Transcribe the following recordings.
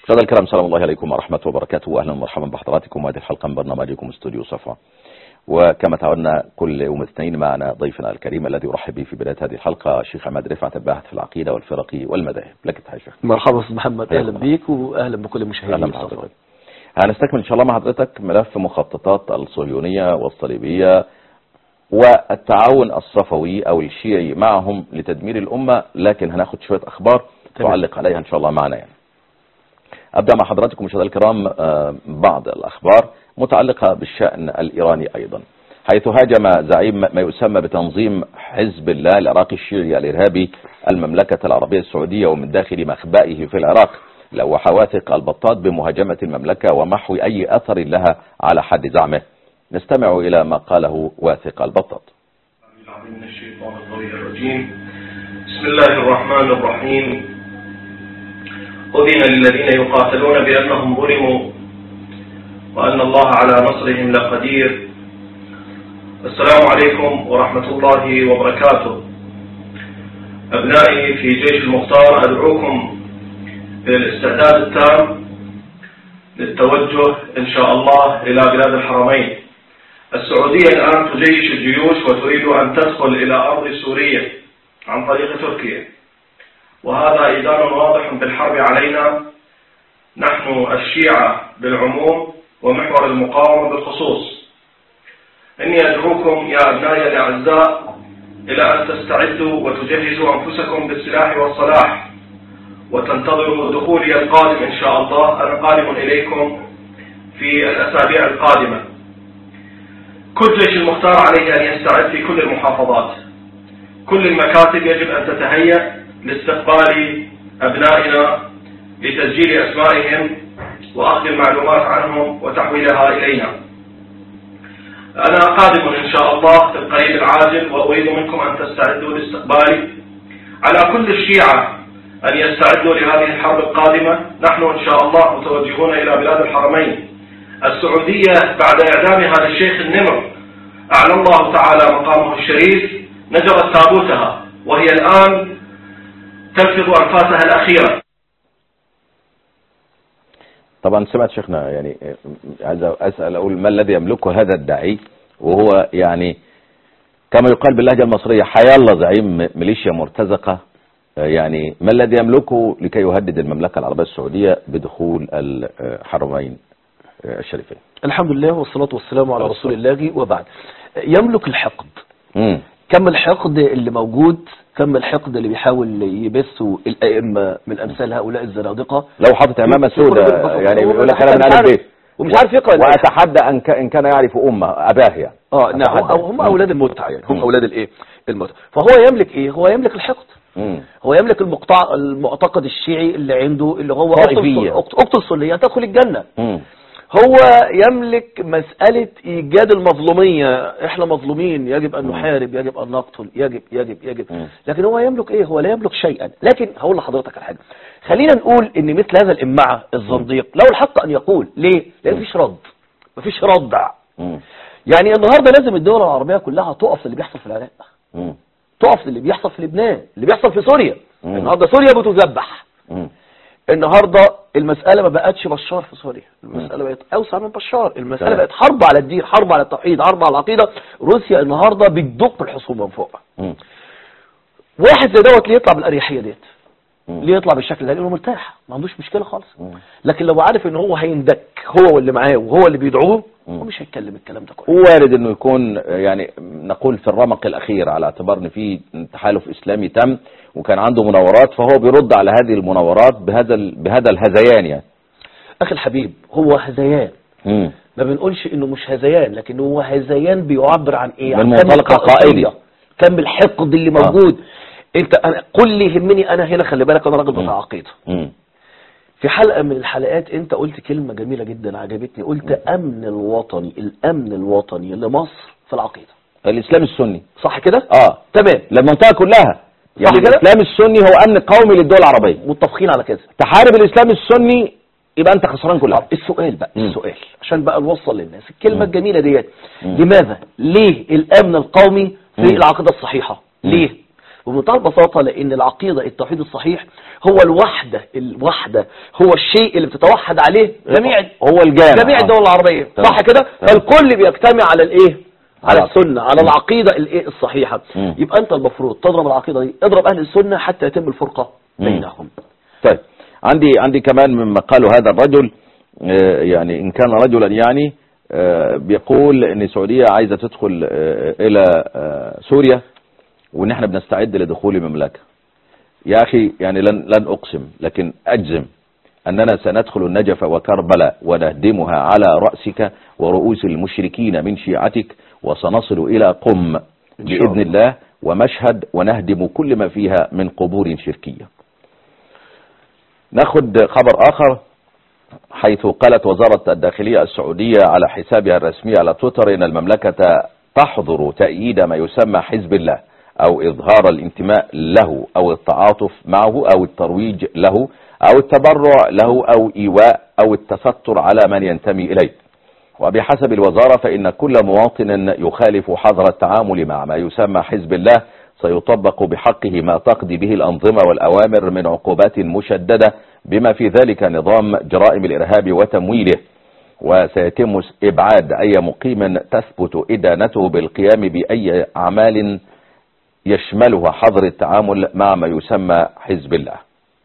مشاهدينا الكرام سلام الله عليكم ورحمة وبركاته وأهلا ومرحبا بحضراتكم وهذه الحلقة من برنامجكم استوديو صفوة وكما تعودنا كل يوم الاثنين معنا ضيفنا الكريم الذي أرحب به في بداية هذه الحلقة الشيخ عماد رفعت الباحث في العقيدة والفرق والمذاهب لك تحية شيخ مرحبا استاذ محمد حياكم اهلا الله. بيك واهلا بكل أهلا مشاهدينا بحضرتك هنستكمل إن شاء الله مع حضرتك ملف مخططات الصهيونية والصليبية والتعاون الصفوي أو الشيعي معهم لتدمير الأمة لكن هناخد شوية أخبار تمام. تعلق عليها إن شاء الله معنا يعني أبدأ مع حضراتكم مشاهدينا الكرام آه، بعض الأخبار متعلقة بالشأن الإيراني أيضا حيث هاجم زعيم ما يسمى بتنظيم حزب الله العراقي الشيعي الإرهابي المملكة العربية السعودية ومن داخل مخبئه في العراق لوح واثق البطاط بمهاجمة المملكة ومحو أي أثر لها على حد زعمه نستمع إلى ما قاله واثق البطاط العظيم من الشيطان القوي الرجيم بسم الله الرحمن الرحيم أذن للذين يقاتلون بأنهم ظلموا وأن الله على نصرهم لقدير السلام عليكم ورحمة الله وبركاته أبنائي في جيش المختار أدعوكم إلى الاستعداد التام للتوجه إن شاء الله إلى بلاد الحرمين السعودية الآن تجيش الجيوش وتريد أن تدخل إلى أرض سوريا عن طريق تركيا وهذا إيذان واضح بالحرب علينا نحن الشيعة بالعموم ومحور المقاومة بالخصوص إني أدعوكم يا أبنائي الأعزاء إلى أن تستعدوا وتجهزوا أنفسكم بالسلاح والصلاح وتنتظروا دخولي القادم إن شاء الله أنا قادم إليكم في الأسابيع القادمة كل جيش المختار عليه أن يستعد في كل المحافظات كل المكاتب يجب أن تتهيأ لاستقبال أبنائنا لتسجيل أسمائهم وأخذ المعلومات عنهم وتحويلها إلينا أنا قادم إن شاء الله في القريب العاجل وأريد منكم أن تستعدوا لاستقبالي على كل الشيعة أن يستعدوا لهذه الحرب القادمة نحن إن شاء الله متوجهون إلى بلاد الحرمين السعودية بعد إعدام هذا الشيخ النمر أعلى الله تعالى مقامه الشريف نجرت تابوتها وهي الآن تلفظ أنفاسها الأخيرة طبعا سمعت شيخنا يعني عايز أسأل أقول ما الذي يملكه هذا الداعي وهو يعني كما يقال باللهجة المصرية حيالله زعيم ميليشيا مرتزقة يعني ما الذي يملكه لكي يهدد المملكة العربية السعودية بدخول الحرمين الشريفين الحمد لله والصلاة والسلام على رسول الله وبعد يملك الحقد مم. كم الحقد اللي موجود كم الحقد اللي بيحاول يبثوا الأئمة من أمثال هؤلاء الزنادقة لو حاطط عمامة سوداء يعني بيقول لك انا من مش اهل عارف- البيت ومش عارف يقرأ الآية. واتحدى ان ك- ان كان يعرف امه اباه يعني اه نعم أتحدى. أو هم أولاد المتعة يعني هم مم. أولاد الإيه المتعة فهو يملك إيه هو يملك الحقد مم. هو يملك المقطع المعتقد الشيعي اللي عنده اللي هو طائفية. اقتل اقتل سنية تدخل الجنة مم. هو يملك مسألة إيجاد المظلومية إحنا مظلومين يجب أن مم. نحارب يجب أن نقتل يجب يجب يجب مم. لكن هو يملك إيه هو لا يملك شيئا لكن هقول لحضرتك على حاجة خلينا نقول إن مثل هذا الإمعة الزنديق له الحق أن يقول ليه لأن مفيش رد مفيش ردع مم. يعني النهاردة لازم الدول العربية كلها تقف للي بيحصل في العراق مم. تقف للي بيحصل في لبنان اللي بيحصل في سوريا مم. النهاردة سوريا بتذبح مم. النهارده المسألة ما بقتش بشار في سوريا المسألة بقت أوسع من بشار المسألة تمام. بقت حرب على الدين حرب على التوحيد حرب على العقيدة روسيا النهارده بتدق الحصول من فوق مم. واحد زي دوت ليه يطلع بالأريحية ديت مم. ليه يطلع بالشكل ده لأنه مرتاح ما عندوش مشكلة خالص مم. لكن لو عارف ان هو هيندك هو واللي معاه وهو اللي بيدعوه مم. هو مش هيتكلم الكلام ده كله وارد انه يكون يعني نقول في الرمق الاخير على اعتبار ان في تحالف اسلامي تم وكان عنده مناورات فهو بيرد على هذه المناورات بهذا ال- بهذا الهذيان يعني أخي الحبيب هو هذيان مم. ما بنقولش انه مش هذيان لكن هو هذيان بيعبر عن ايه من عن منطلق كم عقائدي. القائدية، كم الحقد اللي آه. موجود انت أنا كل اللي يهمني انا هنا خلي بالك انا راجل مم. بتاع عقيده مم. في حلقه من الحلقات انت قلت كلمه جميله جدا عجبتني قلت امن الوطني الامن الوطني لمصر في العقيده الاسلام السني صح كده اه تمام المنطقه كلها يعني كده؟ الاسلام السني هو امن قومي للدول العربيه متفقين على كده تحارب الاسلام السني يبقى انت خسران كل حاجه السؤال بقى مم. السؤال عشان بقى نوصل للناس الكلمه مم. الجميله ديت مم. لماذا ليه الامن القومي في مم. العقيده الصحيحه مم. ليه بمنتهى البساطة لأن العقيدة التوحيد الصحيح هو الوحدة الوحدة هو الشيء اللي بتتوحد عليه جميع هو الجامع جميع الدول العربية تمام. صح كده تمام. فالكل بيجتمع على الايه على على السنة على العقيدة الايه الصحيحة مم. يبقى انت المفروض تضرب العقيدة دي اضرب اهل السنة حتى يتم الفرقة مم. بينهم طيب عندي عندي كمان مما قاله هذا الرجل آه، يعني إن كان رجلا يعني آه، بيقول إن السعودية عايزة تدخل آه، إلى آه، سوريا وإن إحنا بنستعد لدخول المملكة يا أخي يعني لن لن أقسم لكن أجزم أننا سندخل النجف وكربلاء ونهدمها على رأسك ورؤوس المشركين من شيعتك وسنصل إلى قم إن شاء بإذن الله ومشهد ونهدم كل ما فيها من قبور شركية ناخد خبر آخر حيث قالت وزارة الداخلية السعودية على حسابها الرسمي على تويتر إن المملكة تحظر تأييد ما يسمى حزب الله أو إظهار الانتماء له أو التعاطف معه أو الترويج له أو التبرع له أو إيواء أو التستر على من ينتمي إليه وبحسب الوزارة فإن كل مواطن يخالف حظر التعامل مع ما يسمى حزب الله سيطبق بحقه ما تقضي به الأنظمة والأوامر من عقوبات مشددة بما في ذلك نظام جرائم الإرهاب وتمويله وسيتم إبعاد أي مقيم تثبت إدانته بالقيام بأي أعمال يشملها حظر التعامل مع ما يسمى حزب الله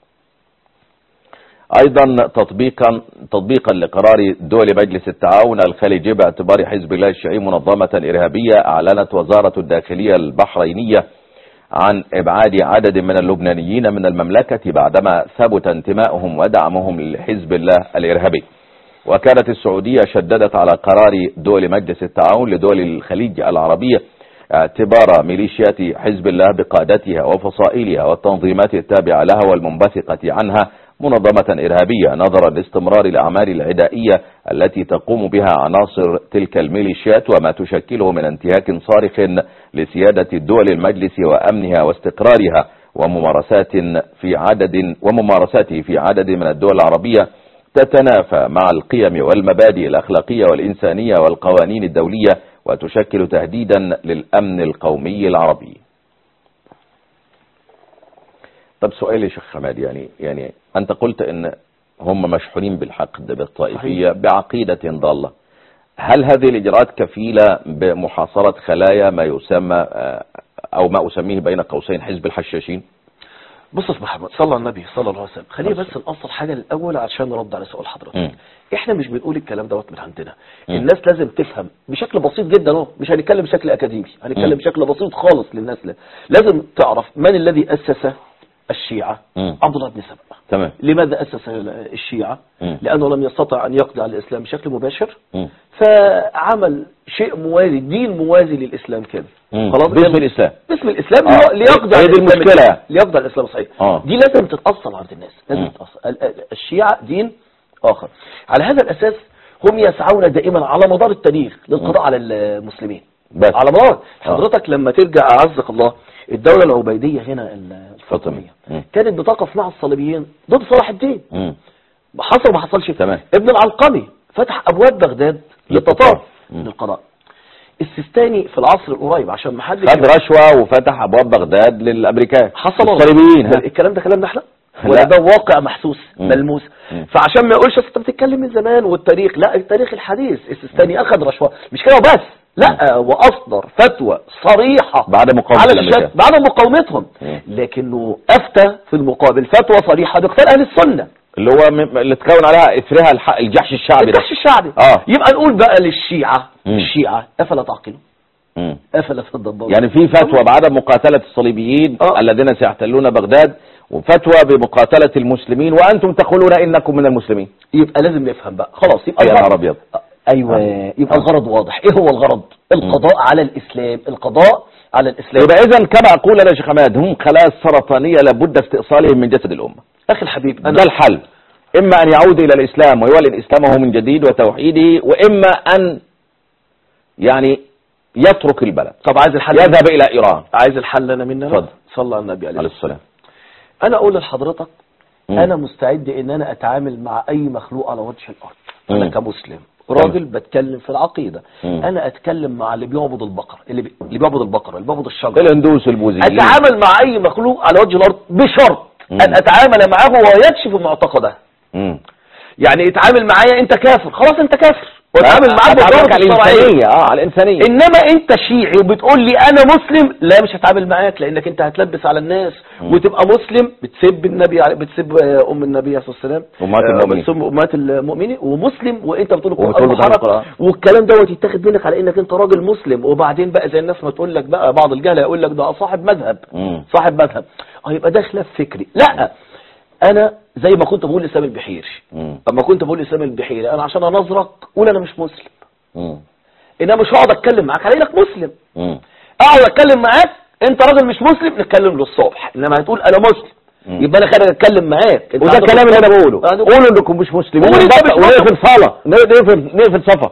ايضا تطبيقا تطبيقا لقرار دول مجلس التعاون الخليجي باعتبار حزب الله الشيعي منظمة ارهابية اعلنت وزارة الداخلية البحرينية عن ابعاد عدد من اللبنانيين من المملكة بعدما ثبت انتمائهم ودعمهم لحزب الله الارهابي وكانت السعودية شددت على قرار دول مجلس التعاون لدول الخليج العربية اعتبار ميليشيات حزب الله بقادتها وفصائلها والتنظيمات التابعة لها والمنبثقة عنها منظمة إرهابية نظرا لاستمرار الأعمال العدائية التي تقوم بها عناصر تلك الميليشيات وما تشكله من انتهاك صارخ لسيادة الدول المجلس وأمنها واستقرارها وممارسات في عدد وممارساته في عدد من الدول العربية تتنافى مع القيم والمبادئ الأخلاقية والإنسانية والقوانين الدولية وتشكل تهديدا للأمن القومي العربي طب سؤال يا شيخ حماد يعني يعني أنت قلت أن هم مشحونين بالحقد بالطائفية بعقيدة ضالة هل هذه الإجراءات كفيلة بمحاصرة خلايا ما يسمى آه، أو ما أسميه بين قوسين حزب الحشاشين بص يا أستاذ محمد صلى على النبي صلى الله عليه وسلم خلينا صلى بس نأصل حاجة الأول عشان نرد على سؤال حضرتك مم. احنا مش بنقول الكلام دوت من عندنا مم. الناس لازم تفهم بشكل بسيط جدا اهو مش هنتكلم بشكل اكاديمي مم. هنتكلم بشكل بسيط خالص للناس لا. لازم تعرف من الذي اسس الشيعة مم. عبد الله بن سبأ تمام لماذا اسس الشيعة مم. لانه لم يستطع ان يقضي على الاسلام بشكل مباشر مم. فعمل شيء موازي دين موازي للاسلام كده مم. خلاص باسم يعني- الإسلام باسم الاسلام آه. لي- ليقضي هي على دي الإسلام المشكلة. ليقضي على الاسلام الصحيح آه. دي لازم تتأصل عند الناس لازم مم. تتأصل ال- ال- الشيعة دين آخر على هذا الأساس هم يسعون دائما على مدار التاريخ للقضاء على المسلمين بس على مدار حضرتك لما ترجع أعزك الله الدولة العبيدية هنا ال- الفاطمية مم. كانت بتقف مع الصليبيين ضد صلاح الدين مم. حصل ما حصلش تمام. ابن العلقمي فتح أبواب بغداد للتتار مم. للقضاء السيستاني في العصر القريب عشان ما حدش خد رشوة وفتح أبواب بغداد للأمريكان حصل الصليبيين ها الكلام ده كلامنا احنا لا. ولا ده واقع محسوس مم. ملموس مم. فعشان ما يقولش أصل انت بتتكلم من زمان والتاريخ لا التاريخ الحديث السيستاني اخذ رشوه مش كده وبس لا واصدر فتوى صريحه بعد مقاومة على الأمريكان. الشاب بعد مقاومتهم مم. لكنه افتى في المقابل فتوى صريحه باقتال اهل السنه اللي هو م- اللي تكون عليها اثرها الح- الجحش الشعبي ده الجيش الشعبي آه. يبقى نقول بقى للشيعه مم. الشيعه افلا تعقلوا مم. افلا تدبروا يعني في فتوى بعدم مقاتلة الصليبيين آه. الذين سيحتلون بغداد وفتوى بمقاتلة المسلمين وأنتم تقولون إنكم من المسلمين يبقى لازم نفهم بقى خلاص يبقى يا الغرض- نهار أبيض ايوه آه. يبقى الغرض واضح ايه هو الغرض القضاء على الاسلام القضاء على الاسلام يبقى إذا كما أقول أنا يا شيخ حماد هم خلايا سرطانية لابد استئصالهم من جسد الأمة اخي الحبيب انا ده الحل إما أن يعود إلى الإسلام ويولد إسلامه من جديد وتوحيده وإما أن يعني يترك البلد طب عايز الحل يذهب إلى إيران عايز الحل انا مني اتفضل. صلى على النبي عليه عليه الصلاه السلام انا اقول لحضرتك مم. انا مستعد ان انا اتعامل مع اي مخلوق على وجه الارض انا مم. كمسلم راجل بتكلم في العقيدة مم. انا اتكلم مع اللي بيعبد البقر اللي, بي... اللي بيعبد البقرة اللي بيعبد الشجر الهندوس البوذيين اتعامل مع اي مخلوق على وجه الارض بشرط مم. ان اتعامل معه وهو يكشف معتقده مم. يعني اتعامل معايا انت كافر خلاص انت كافر واتعامل معاك أتعاملك بالضوابط على الشرعية الإنسانية اه على الإنسانية انما انت شيعي وبتقول لي انا مسلم لا مش هتعامل معاك لانك انت هتلبس على الناس مم. وتبقى مسلم بتسب النبي عليه- بتسب آه، ام النبي عليه الصلاه والسلام أمهات آه، المؤمنين. بتسب امهات المؤمنين ومسلم وانت بتقول وبتقول القران بتعمل محرف القرآن. والكلام دوت يتاخد منك على انك انت راجل مسلم وبعدين بقى زي الناس ما تقول لك بقى بعض الجهله يقول لك ده صاحب مذهب مم. صاحب مذهب اه يبقى ده خلاف فكري لا انا زي ما كنت بقول لسام البحيري مم. اما كنت بقول لسام البحيري انا عشان انظرك قول انا مش مسلم مم. انما مش هقعد اتكلم معاك على انك مسلم مم. اقعد اتكلم معاك انت راجل مش مسلم نتكلم للصبح انما هتقول انا مسلم مم. يبقى انا خارج اتكلم معاك انت وده عندك الكلام اللي انا مشكلة. بقوله عندك- قولوا انكم مش مسلمين قول انت مش ونقفل مسلم. صلاة نقفل نقفل صفا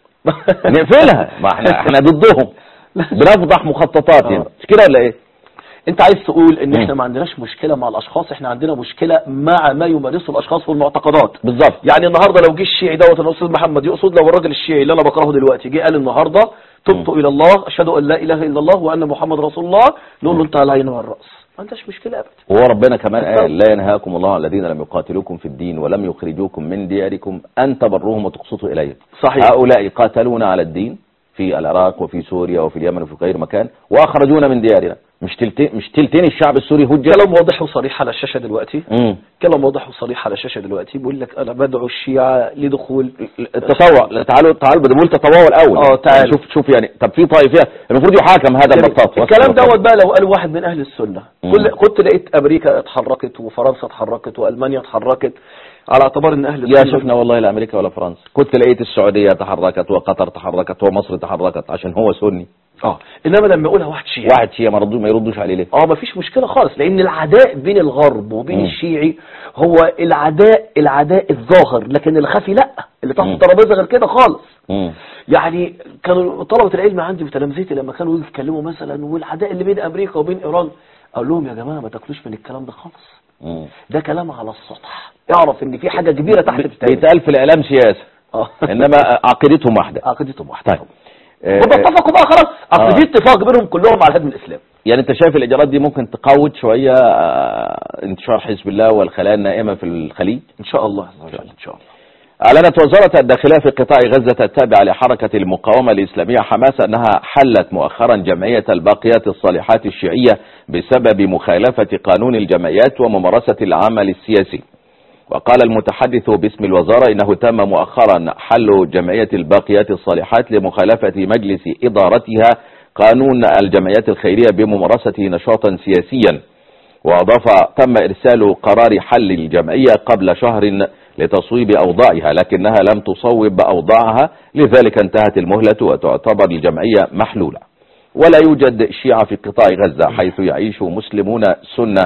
نقفلها ما احنا احنا ضدهم بنفضح مخططات يعني آه. مش كده ولا ايه انت عايز تقول ان مم. احنا ما عندناش مشكله مع الاشخاص احنا عندنا مشكله مع ما يمارسه الاشخاص والمعتقدات بالظبط يعني النهارده لو جه الشيعي دوت الاستاذ محمد يقصد لو الراجل الشيعي اللي انا بكرهه دلوقتي جه قال النهارده تبت الى الله اشهد ان لا اله الا الله وان محمد رسول الله نقول له انت على العين والراس ما عندناش مشكله ابدا وهو ربنا كمان قال لا ينهاكم الله عن الذين لم يقاتلوكم في الدين ولم يخرجوكم من دياركم أن تبروهم وتقسطوا إليهم صحيح. هؤلاء قاتلونا على الدين في العراق وفي سوريا وفي اليمن وفي غير مكان وأخرجونا من ديارنا مش تلتين مش تلتين الشعب السوري هجة كلام واضح وصريح على الشاشه دلوقتي مم. كلام واضح وصريح على الشاشه دلوقتي بيقول لك انا بدعو الشيعه لدخول التطوع لا، تعالوا تعالوا بنقول تطوعوا الأول اه، تعالوا. شوف شوف يعني طب في طائفة المفروض يحاكم هذا البطاط الكلام دوت بقى لو قال واحد من اهل السنه مم. كل كنت لقيت امريكا اتحركت وفرنسا اتحركت والمانيا اتحركت على اعتبار ان اهل يا السنه شفنا والله لا امريكا ولا فرنسا كنت لقيت السعوديه تحركت وقطر تحركت ومصر تحركت عشان هو سني اه انما لما يقولها واحد شيعي واحد شيعي ما ردوا ما يردوش عليه ليه اه مفيش مشكله خالص لان العداء بين الغرب وبين مم. الشيعي هو العداء العداء الظاهر لكن الخفي لا اللي تحت مم. الترابيزه غير كده خالص مم. يعني كانوا طلبه العلم عندي وتلامذتي لما كانوا يجوا يتكلموا مثلا والعداء اللي بين امريكا وبين ايران اقول لهم يا جماعه ما تاكلوش من الكلام ده خالص مم. ده كلام على السطح اعرف ان في حاجه كبيره تحت بتتعمل بيتقال في الاعلام سياسه اه انما عقيدتهم واحده عقيدتهم واحده طيب آه، وبتفقوا بقى خلاص اصل آه. في اتفاق بينهم كلهم على هدم الاسلام يعني انت شايف الاجراءات دي ممكن تقوض شويه آه، انتشار حزب الله والخلايا النائمه في الخليج ان شاء الله عز وجل ان شاء الله أعلنت وزارة الداخلية في قطاع غزة التابعة لحركة المقاومة الإسلامية حماس أنها حلت مؤخرا جمعية الباقيات الصالحات الشيعية بسبب مخالفة قانون الجمعيات وممارسة العمل السياسي وقال المتحدث باسم الوزارة إنه تم مؤخرا حل جمعية الباقيات الصالحات لمخالفة مجلس إدارتها قانون الجمعيات الخيرية بممارسة نشاطا سياسيا وأضاف تم إرسال قرار حل الجمعية قبل شهر لتصويب أوضاعها لكنها لم تصوب أوضاعها لذلك انتهت المهلة وتعتبر الجمعية محلولة ولا يوجد شيعة في قطاع غزة حيث يعيش مسلمون سنة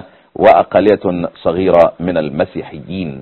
وأقلية صغيرة من المسيحيين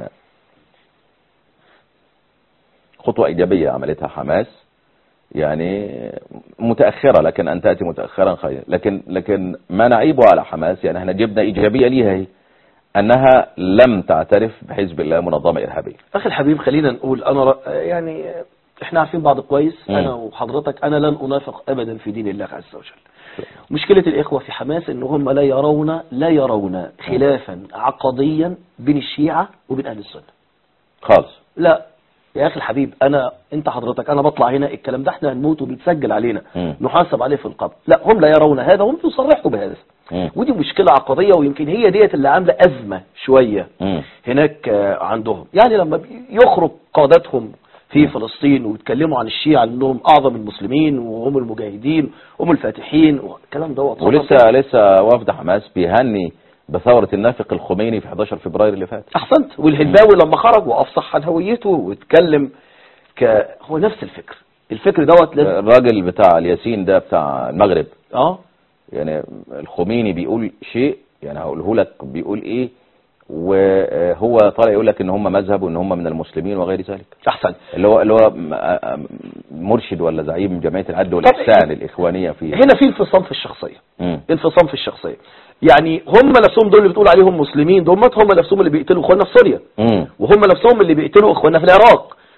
خطوة إيجابية عملتها حماس يعني متأخرة لكن أن تأتي متأخرا خير لكن لكن ما نعيبه على حماس يعني احنا جبنا إيجابية ليها هي أنها لم تعترف بحزب الله منظمة إرهابية اخي الحبيب خلينا نقول انا ر- يعني احنا عارفين بعض كويس مم. انا وحضرتك انا لن انافق ابدا في دين الله عز وجل مشكلة الاخوة في حماس ان هم لا يرون لا يرون خلافا عقديا بين الشيعة وبين اهل السنة خالص لا يا اخي الحبيب انا انت حضرتك انا بطلع هنا الكلام ده احنا هنموت وبيتسجل علينا مم. نحاسب عليه في القبر لا هم لا يرون هذا هم يصرحوا بهذا مم. ودي مشكلة عقدية ويمكن هي ديت اللي عاملة أزمة شوية مم. هناك آه، عندهم يعني لما بي- يخرج قادتهم في فلسطين ويتكلموا عن الشيعة انهم اعظم المسلمين وهم المجاهدين هم الفاتحين والكلام دوت ولسه لسه وفد حماس بيهني بثورة النافق الخميني في 11 فبراير اللي فات احسنت والهلباوي لما خرج وافصح عن هويته واتكلم ك هو نفس الفكر الفكر دوت لازم الراجل بتاع الياسين ده بتاع المغرب اه يعني الخميني بيقول شيء يعني هقوله لك بيقول ايه وهو طالع يقول لك ان هم مذهب وان هم من المسلمين وغير ذلك احسنت اللي هو اللي هو م- مرشد ولا زعيم جمعيه العدل والاحسان الاخوانيه في هنا في انفصام في الشخصية مم. انفصام في الشخصية يعني هم نفسهم دول اللي بتقول عليهم مسلمين دول هم نفسهم اللي بيقتلوا اخواننا في سوريا مم. وهم نفسهم اللي بيقتلوا اخواننا في العراق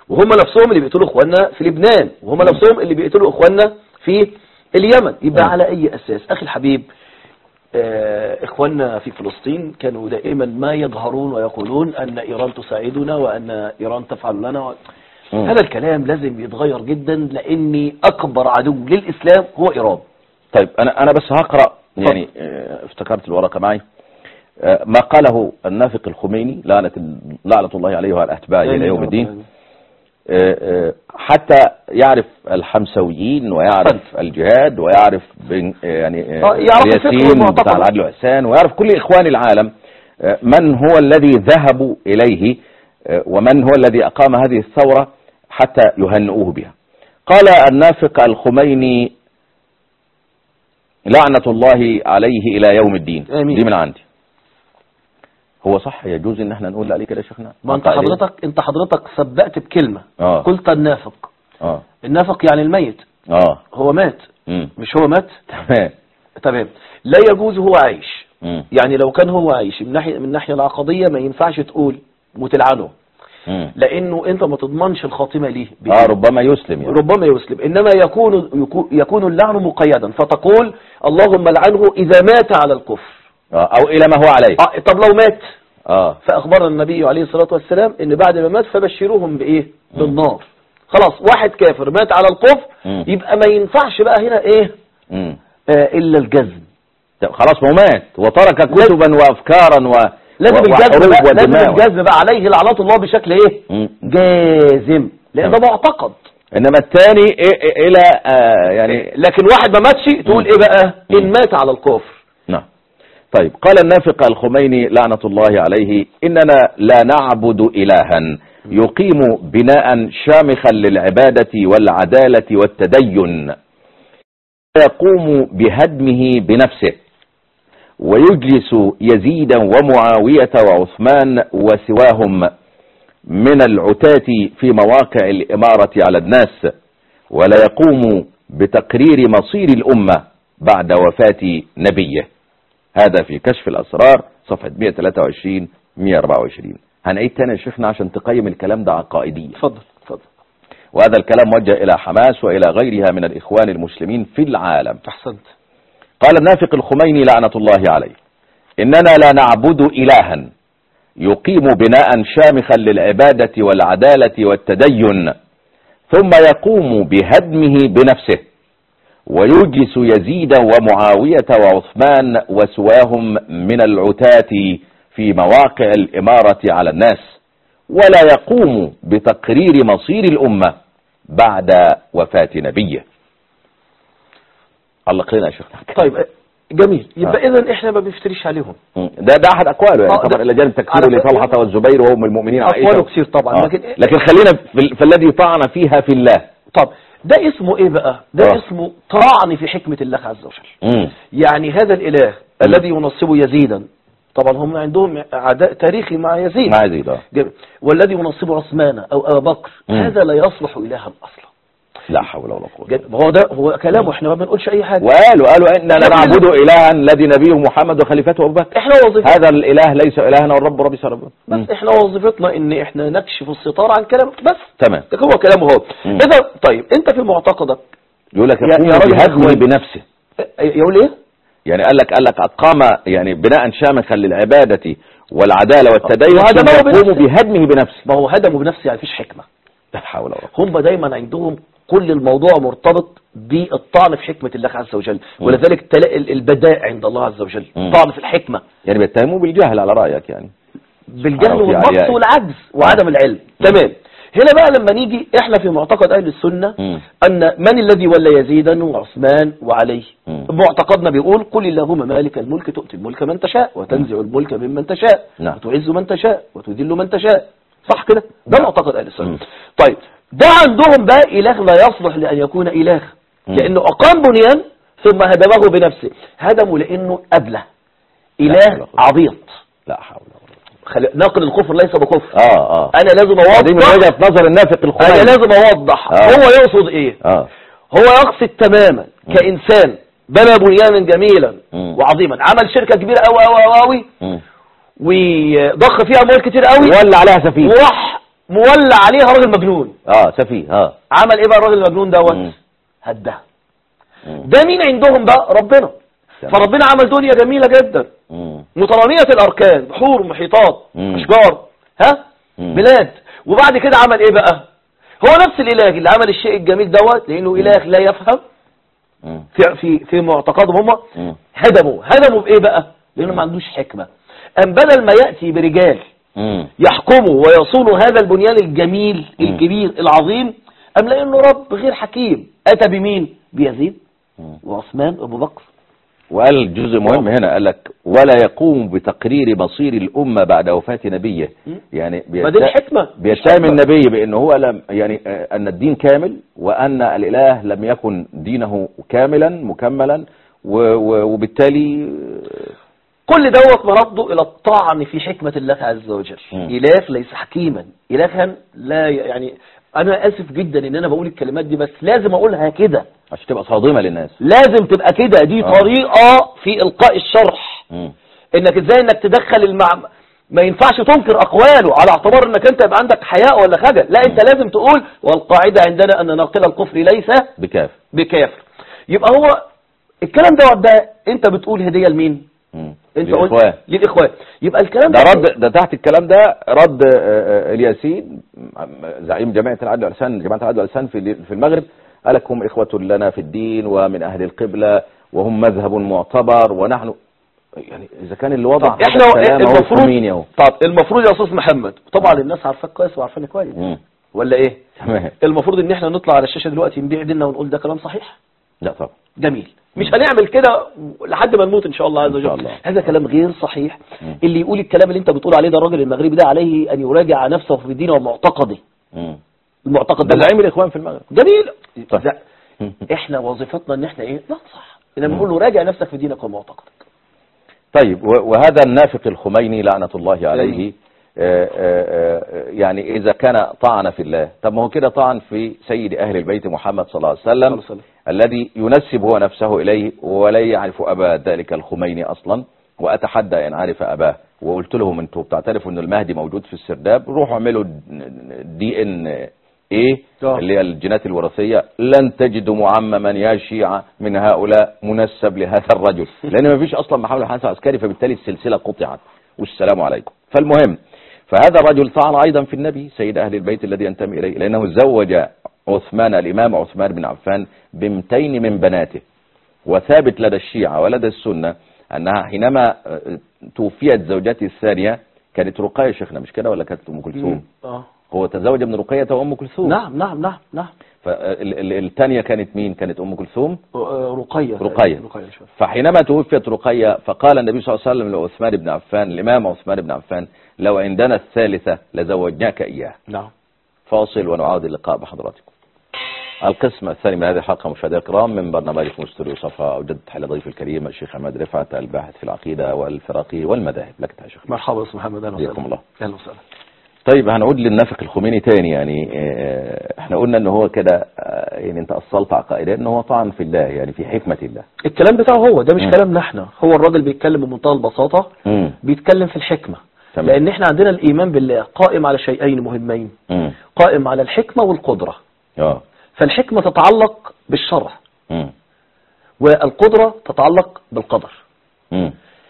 وهم نفسهم اللي بيقتلوا اخواننا في لبنان وهم نفسهم اللي بيقتلوا اخواننا في اليمن يبقى مم. على اي اساس اخي الحبيب آه، اخواننا في فلسطين كانوا دائما ما يظهرون ويقولون ان ايران تساعدنا وان ايران تفعل لنا و... مم. هذا الكلام لازم يتغير جدا لان اكبر عدو للاسلام هو ايران طيب انا انا بس هقرا يعني آه، افتكرت الورقه معي آه، ما قاله النافق الخميني لعنه لعنه الله عليه وعلى اتباعه الى يوم الدين آه، آه، حتى يعرف الحمسويين ويعرف الجهاد ويعرف بن يعني آه، يعرف الفقه الياسين والمعتقد. بتاع العدل والإحسان ويعرف كل إخوان العالم آه، من هو الذي ذهبوا إليه آه، ومن هو الذي أقام هذه الثورة حتى يهنئوه بها قال النافق الخميني لعنة الله عليه إلى يوم الدين آمين. دي من عندي هو صح يجوز ان احنا نقول عليه كده يا شيخنا ما انت قائلين. حضرتك انت حضرتك سبقت بكلمة اه قلت النافق اه النافق يعني الميت اه هو مات امم مش هو مات تمام تمام لا يجوز هو عايش امم يعني لو كان هو عايش من ناحية من الناحية العقدية ما ينفعش تقول وتلعنه امم لانه انت ما تضمنش الخاتمة ليه اه ربما يسلم يعني ربما يسلم انما يكون يكون- يكون اللعن مقيدا فتقول اللهم لعنه اذا مات على الكفر آه او الى ما هو عليه آه طب لو مات اه فاخبرنا النبي عليه الصلاة والسلام ان بعد ما مات فبشروهم بايه بالنار خلاص واحد كافر مات على الكفر مم. يبقى ما ينفعش بقى هنا ايه امم آه الا الجزم طب خلاص ما هو مات وترك كتبا وافكارا و لازم و- الجزم وحروب بقى لازم ودماء. الجزم بقى عليه لعنات الله بشكل ايه مم. جازم لان ده تمام. معتقد انما الثاني إيه إيه الى آه يعني لكن واحد ما ماتش تقول مم. ايه بقى مم. ان مات على الكفر نعم طيب قال النافق الخميني لعنة الله عليه إننا لا نعبد إلها يقيم بناء شامخا للعبادة والعدالة والتدين يقوم بهدمه بنفسه ويجلس يزيدا ومعاوية وعثمان وسواهم من العتاة في مواقع الإمارة على الناس ولا يقوم بتقرير مصير الأمة بعد وفاة نبيه هذا في كشف الأسرار صفحة 123 124 هنعيد تاني يا شيخنا عشان تقيم الكلام ده عقائديا اتفضل اتفضل وهذا الكلام موجه إلى حماس وإلى غيرها من الإخوان المسلمين في العالم احسنت قال النافق الخميني لعنة الله عليه إننا لا نعبد إلها يقيم بناء شامخا للعبادة والعدالة والتدين ثم يقوم بهدمه بنفسه ويجلس يزيدا ومعاوية وعثمان وسواهم من العتاة في مواقع الإمارة على الناس ولا يقوم بتقرير مصير الأمة بعد وفاة نبيه علق لنا يا شيخنا طيب آه، جميل يبقى آه. اذا احنا ما بنفتريش عليهم مم. ده ده احد اقواله يعني آه، طبعا ده- الى جانب تكفيره على فكرة- لطلحه والزبير وهم المؤمنين عائشه أقواله كتير طبعا، آه. لكن- لكن خلينا في, ال- في الذي طعن فيها في الله طب ده اسمه ايه بقى ده آه. اسمه طعن في حكمة الله عز وجل مم. يعني هذا الاله الذي ينصب يزيدا طبعا هم عندهم عداء تاريخي مع يزيد ما يزيد آه. جميل. والذي ينصب عثمان او ابا بكر مم. هذا لا يصلح الها اصلا لا حول ولا قوه جميل. هو ده هو كلامه احنا ما بنقولش اي حاجه وقالوا قالوا إنا لا إحنا نعبد إلها الذي نبيه محمد وخليفته أبو بكر احنا وظيفتنا هذا الإله ليس إلهنا والرب ربي سرب بس احنا وظيفتنا ان احنا نكشف الستار عن كلام بس تمام ده هو كلامه هو مم. اذا طيب انت في معتقدك يقول لك يا- يقوم يا راجل بهدمه إخوان. بنفسه يقول ايه يعني قال لك قال لك أقام يعني بناء شامخا للعبادة والعدالة والتدين وهدمه ثم يقوم بنفسه. بهدمه بنفسه ما هو هدمه بنفسه يعني مفيش حكمه لا حول ولا قوة هم دايما عندهم كل الموضوع مرتبط بالطعن في حكمة الله عز وجل مم. ولذلك تلاقي ال- البداء عند الله عز وجل مم. طعن في الحكمة يعني بيتهموه بالجهل على رأيك يعني بالجهل أو في والنقص أعيائه. والعجز وعدم العلم تمام هنا بقى لما نيجي احنا في معتقد اهل السنة مم. ان من الذي ولى يزيدا وعثمان وعلي مم. معتقدنا بيقول قل اللهم مالك الملك تؤتي الملك من تشاء وتنزع الملك ممن تشاء نعم. وتعز من تشاء وتذل من تشاء صح كده ده نعم. معتقد اهل السنة مم. طيب ده عندهم بقى اله لا يصلح لان يكون اله مم. لانه اقام بنيان ثم هدمه بنفسه هدمه لانه ابله لا اله حول ولا قوة. عبيط لا حول ولا قوة خلي... ناقل الكفر ليس بكفر اه اه انا لازم دي من اوضح وجهة نظر النافق انا الخميني لازم اوضح آه. هو يقصد ايه اه هو يقصد تماما كانسان بنى بنيانا جميلا مم. وعظيما عمل شركه كبيره قوي قوي قوي مم. وضخ فيها اموال كتير قوي ولا عليها سفينة وراح مولع عليها راجل مجنون اه سفيه اه عمل ايه بقى الراجل المجنون مم. دوت هدها مم. ده مين عندهم بقى ربنا تمام. فربنا عمل دنيا جميلة جدا مم. مترامية الأركان بحور محيطات مم. أشجار ها مم. بلاد وبعد كده عمل إيه بقى هو نفس الإله اللي عمل الشيء الجميل دوت لأنه إله لا يفهم مم. في في في معتقدهم هم مم. هدموا هدموا بإيه بقى لأنه ما عندوش حكمة أم بدل ما يأتي برجال مم. يحكموا ويصونوا هذا البنيان الجميل مم. الكبير العظيم أم لأنه رب غير حكيم أتى بمين بيزيد مم. وعثمان وأبو بكر وقال جزء مهم هنا قال لك ولا يقوم بتقرير مصير الأمة بعد وفاة نبيه مم. يعني ما دي الحكمة بيتهم النبي بأنه هو لم يعني آه، أن الدين كامل وأن الإله لم يكن دينه كاملا مكملا و- و- وبالتالي آه، كل دوت مرده إلى الطعن في حكمة الله عز وجل مم. إله ليس حكيما إلها لا ي- يعني أنا آسف جدا إن أنا بقول الكلمات دي بس لازم أقولها كده عشان تبقى صادمة للناس لازم تبقى كده دي آه. طريقة في إلقاء الشرح مم. إنك إزاي إنك تدخل المع... ما ينفعش تنكر أقواله على اعتبار إنك أنت يبقى عندك حياء ولا خجل لا أنت لازم تقول والقاعدة عندنا أن ناقل الكفر ليس بكاف بكافر يبقى هو الكلام دوت ده أنت بتقول هدية لمين؟ مم. انت للإخوان. قلت للإخوان يبقى الكلام ده رد ده تحت الكلام ده رد آه، آه، الياسين زعيم جماعة العدل والإحسان جماعة العدل والإحسان في في المغرب قال لك هم إخوة لنا في الدين ومن أهل القبلة وهم مذهب معتبر ونحن يعني إذا كان اللي وضع طب احنا هذا الكلام هو المفروض الخميني أهو طب المفروض يا استاذ محمد طبعا الناس عارفاك كويس وعارفاني كويس مم. ولا ايه تمام المفروض ان احنا نطلع على الشاشه دلوقتي نبيع ديننا ونقول ده كلام صحيح لا طبعا جميل مش هنعمل كده لحد ما نموت ان شاء الله عز إن شاء وجل الله. هذا كلام غير صحيح مم. اللي يقول الكلام اللي انت بتقول عليه ده الراجل المغربي ده عليه ان يراجع نفسه في دينه ومعتقده مم. المعتقد ده ده زعيم الإخوان في المغرب جميل طيب. لا. احنا وظيفتنا ان احنا ايه ننصح ان بنقول له راجع نفسك في دينك ومعتقدك طيب و- وهذا النافق الخميني لعنة الله عليه آه، آه، آه، يعني إذا كان طعن في الله طب ما هو كده طعن في سيد أهل البيت محمد صلى الله عليه صلى الله وسلم عليه وسلم. الذي ينسب هو نفسه إليه ولا يعرف أبا ذلك الخميني أصلا وأتحدى إن عرف أباه وقلت لهم أنتوا بتعترفوا أن المهدي موجود في السرداب روحوا اعملوا دي إن إيه آه. اللي هي الجينات الوراثية لن تجدوا معمما يا شيعة من هؤلاء منسب لهذا الرجل لأن ما فيش أصلا محاولة حدث عسكري فبالتالي السلسلة قطعت والسلام عليكم فالمهم فهذا الرجل طعن أيضا في النبي سيد أهل البيت الذي ينتمي إليه لأنه زوج عثمان الإمام عثمان بن عفان بنتين من بناته وثابت لدى الشيعة ولدى السنة أنها حينما آه، توفيت زوجته الثانية كانت رقية شيخنا مش كده ولا كانت أم كلثوم اه هو تزوج من رقية وأم كلثوم نعم نعم نعم نعم فالثانية كانت مين كانت أم كلثوم آه، رقية رقية. رقية شوف. فحينما توفيت رقية فقال النبي صلى الله عليه وسلم لعثمان بن عفان الإمام عثمان بن عفان لو عندنا الثالثة لزوجناك إياه نعم فاصل ونعاود اللقاء بحضراتكم القسم الثاني من هذه الحلقة مشاهدينا الكرام من برنامجكم استوديو صفا أوجدت حل ضيف الكريم الشيخ عماد رفعت الباحث في العقيدة والفراقي والمذاهب لك يا شيخ مرحبا يا استاذ محمد اهلا حياكم وسهلا الله. اهلا وسهلا طيب هنعود للنافق الخميني تاني يعني آه، احنا قلنا ان هو كده آه، يعني انت اصلت عقائدا ان هو طعن في الله يعني في حكمة الله الكلام بتاعه هو ده مش مم. كلامنا احنا هو الراجل بيتكلم بمنتهى البساطة مم. بيتكلم في الحكمة تمام. لان احنا عندنا الايمان بالله قائم على شيئين مهمين مم. قائم على الحكمة والقدرة اه فالحكمة تتعلق بالشرع مم. والقدرة تتعلق بالقدر مم.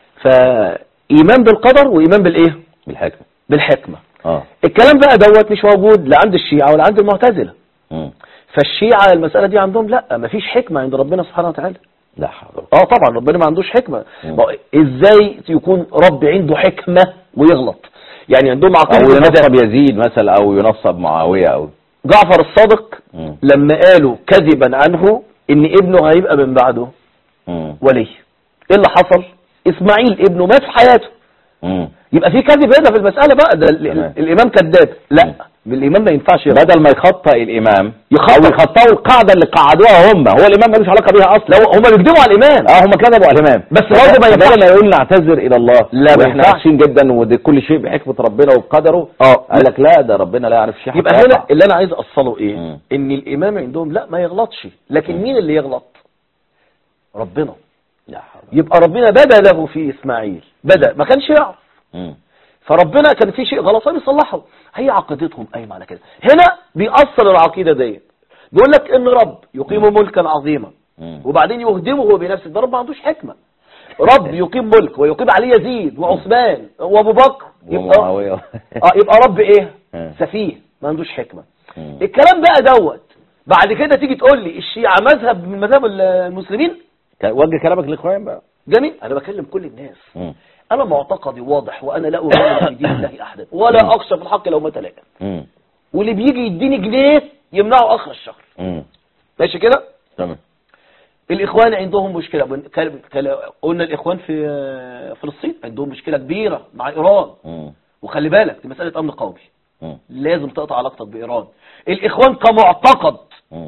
فايمان بالقدر وايمان بالايه بالحكمة بالحكمة اه الكلام بقى دوت مش موجود لا عند الشيعة ولا عند المعتزلة مم. فالشيعة المسألة دي عندهم لا مفيش حكمة عند ربنا سبحانه وتعالى لا حول اه طبعا ربنا ما عندوش حكمة مم. ما هو ازاي يكون رب عنده حكمة ويغلط يعني عندهم او عقيدة ينصب المذاهب. يزيد مثلا او ينصب معاوية او جعفر الصادق مم. لما قالوا كذبا عنه ان ابنه هيبقى من بعده مم. ولي ايه اللي حصل اسماعيل ابنه مات في حياته مم. يبقى في كذب هنا في المسألة بقى ده ال- تمام. الامام كذاب مم. لا الامام ما ينفعش يغلط. بدل ما يخطئ الامام يخطئ. او يخطئوا القاعدة اللي قعدوها هم هو الامام ملوش علاقة بيها اصلا لو هم بيكذبوا على الامام اه هم كذبوا على الامام بس برضه ما ينفعش. بدل ما يقول نعتذر الى الله لا، ما واحنا ينفعش. عايشين جدا وده كل شيء بحكمة ربنا وبقدره اه قال لك لا ده ربنا لا يعرف شيء يبقى حتى هنا يقع. اللي انا عايز اوصله ايه مم. ان الامام عندهم لا ما يغلطش لكن مم. مين اللي يغلط ربنا لا حول يبقى ربنا بدا له في اسماعيل بدا ما كانش يعرف مم. فربنا كان في شيء غلط فبيصلحه هي عقيدتهم قايمه على كده هنا بيأصل العقيده ديت بيقول لك ان رب يقيم ملكا عظيما مم. وبعدين يهدمه هو بنفسه ده رب ما عندوش حكمه رب يقيم ملك ويقيم عليه يزيد وعثمان وابو بكر يبقى ومعاوية اه يبقى رب ايه ها. سفيه ما عندوش حكمه مم. الكلام بقى دوت بعد كده تيجي تقول لي الشيعة مذهب من مذهب المسلمين ك- وجه كلامك للاخوان بقى جميل انا بكلم كل الناس مم. انا معتقدي واضح وانا لا اغير في دين الله احدا ولا اخشى في الحق لو مات لاقى مم. واللي بيجي يديني جنيه يمنعه اخر الشهر مم. ماشي كده تمام الاخوان عندهم مشكله بن- كل- كل- قلنا الاخوان في آه، فلسطين عندهم مشكله كبيره مع ايران مم. وخلي بالك دي مساله امن قومي مم. لازم تقطع علاقتك بايران الاخوان كمعتقد مم.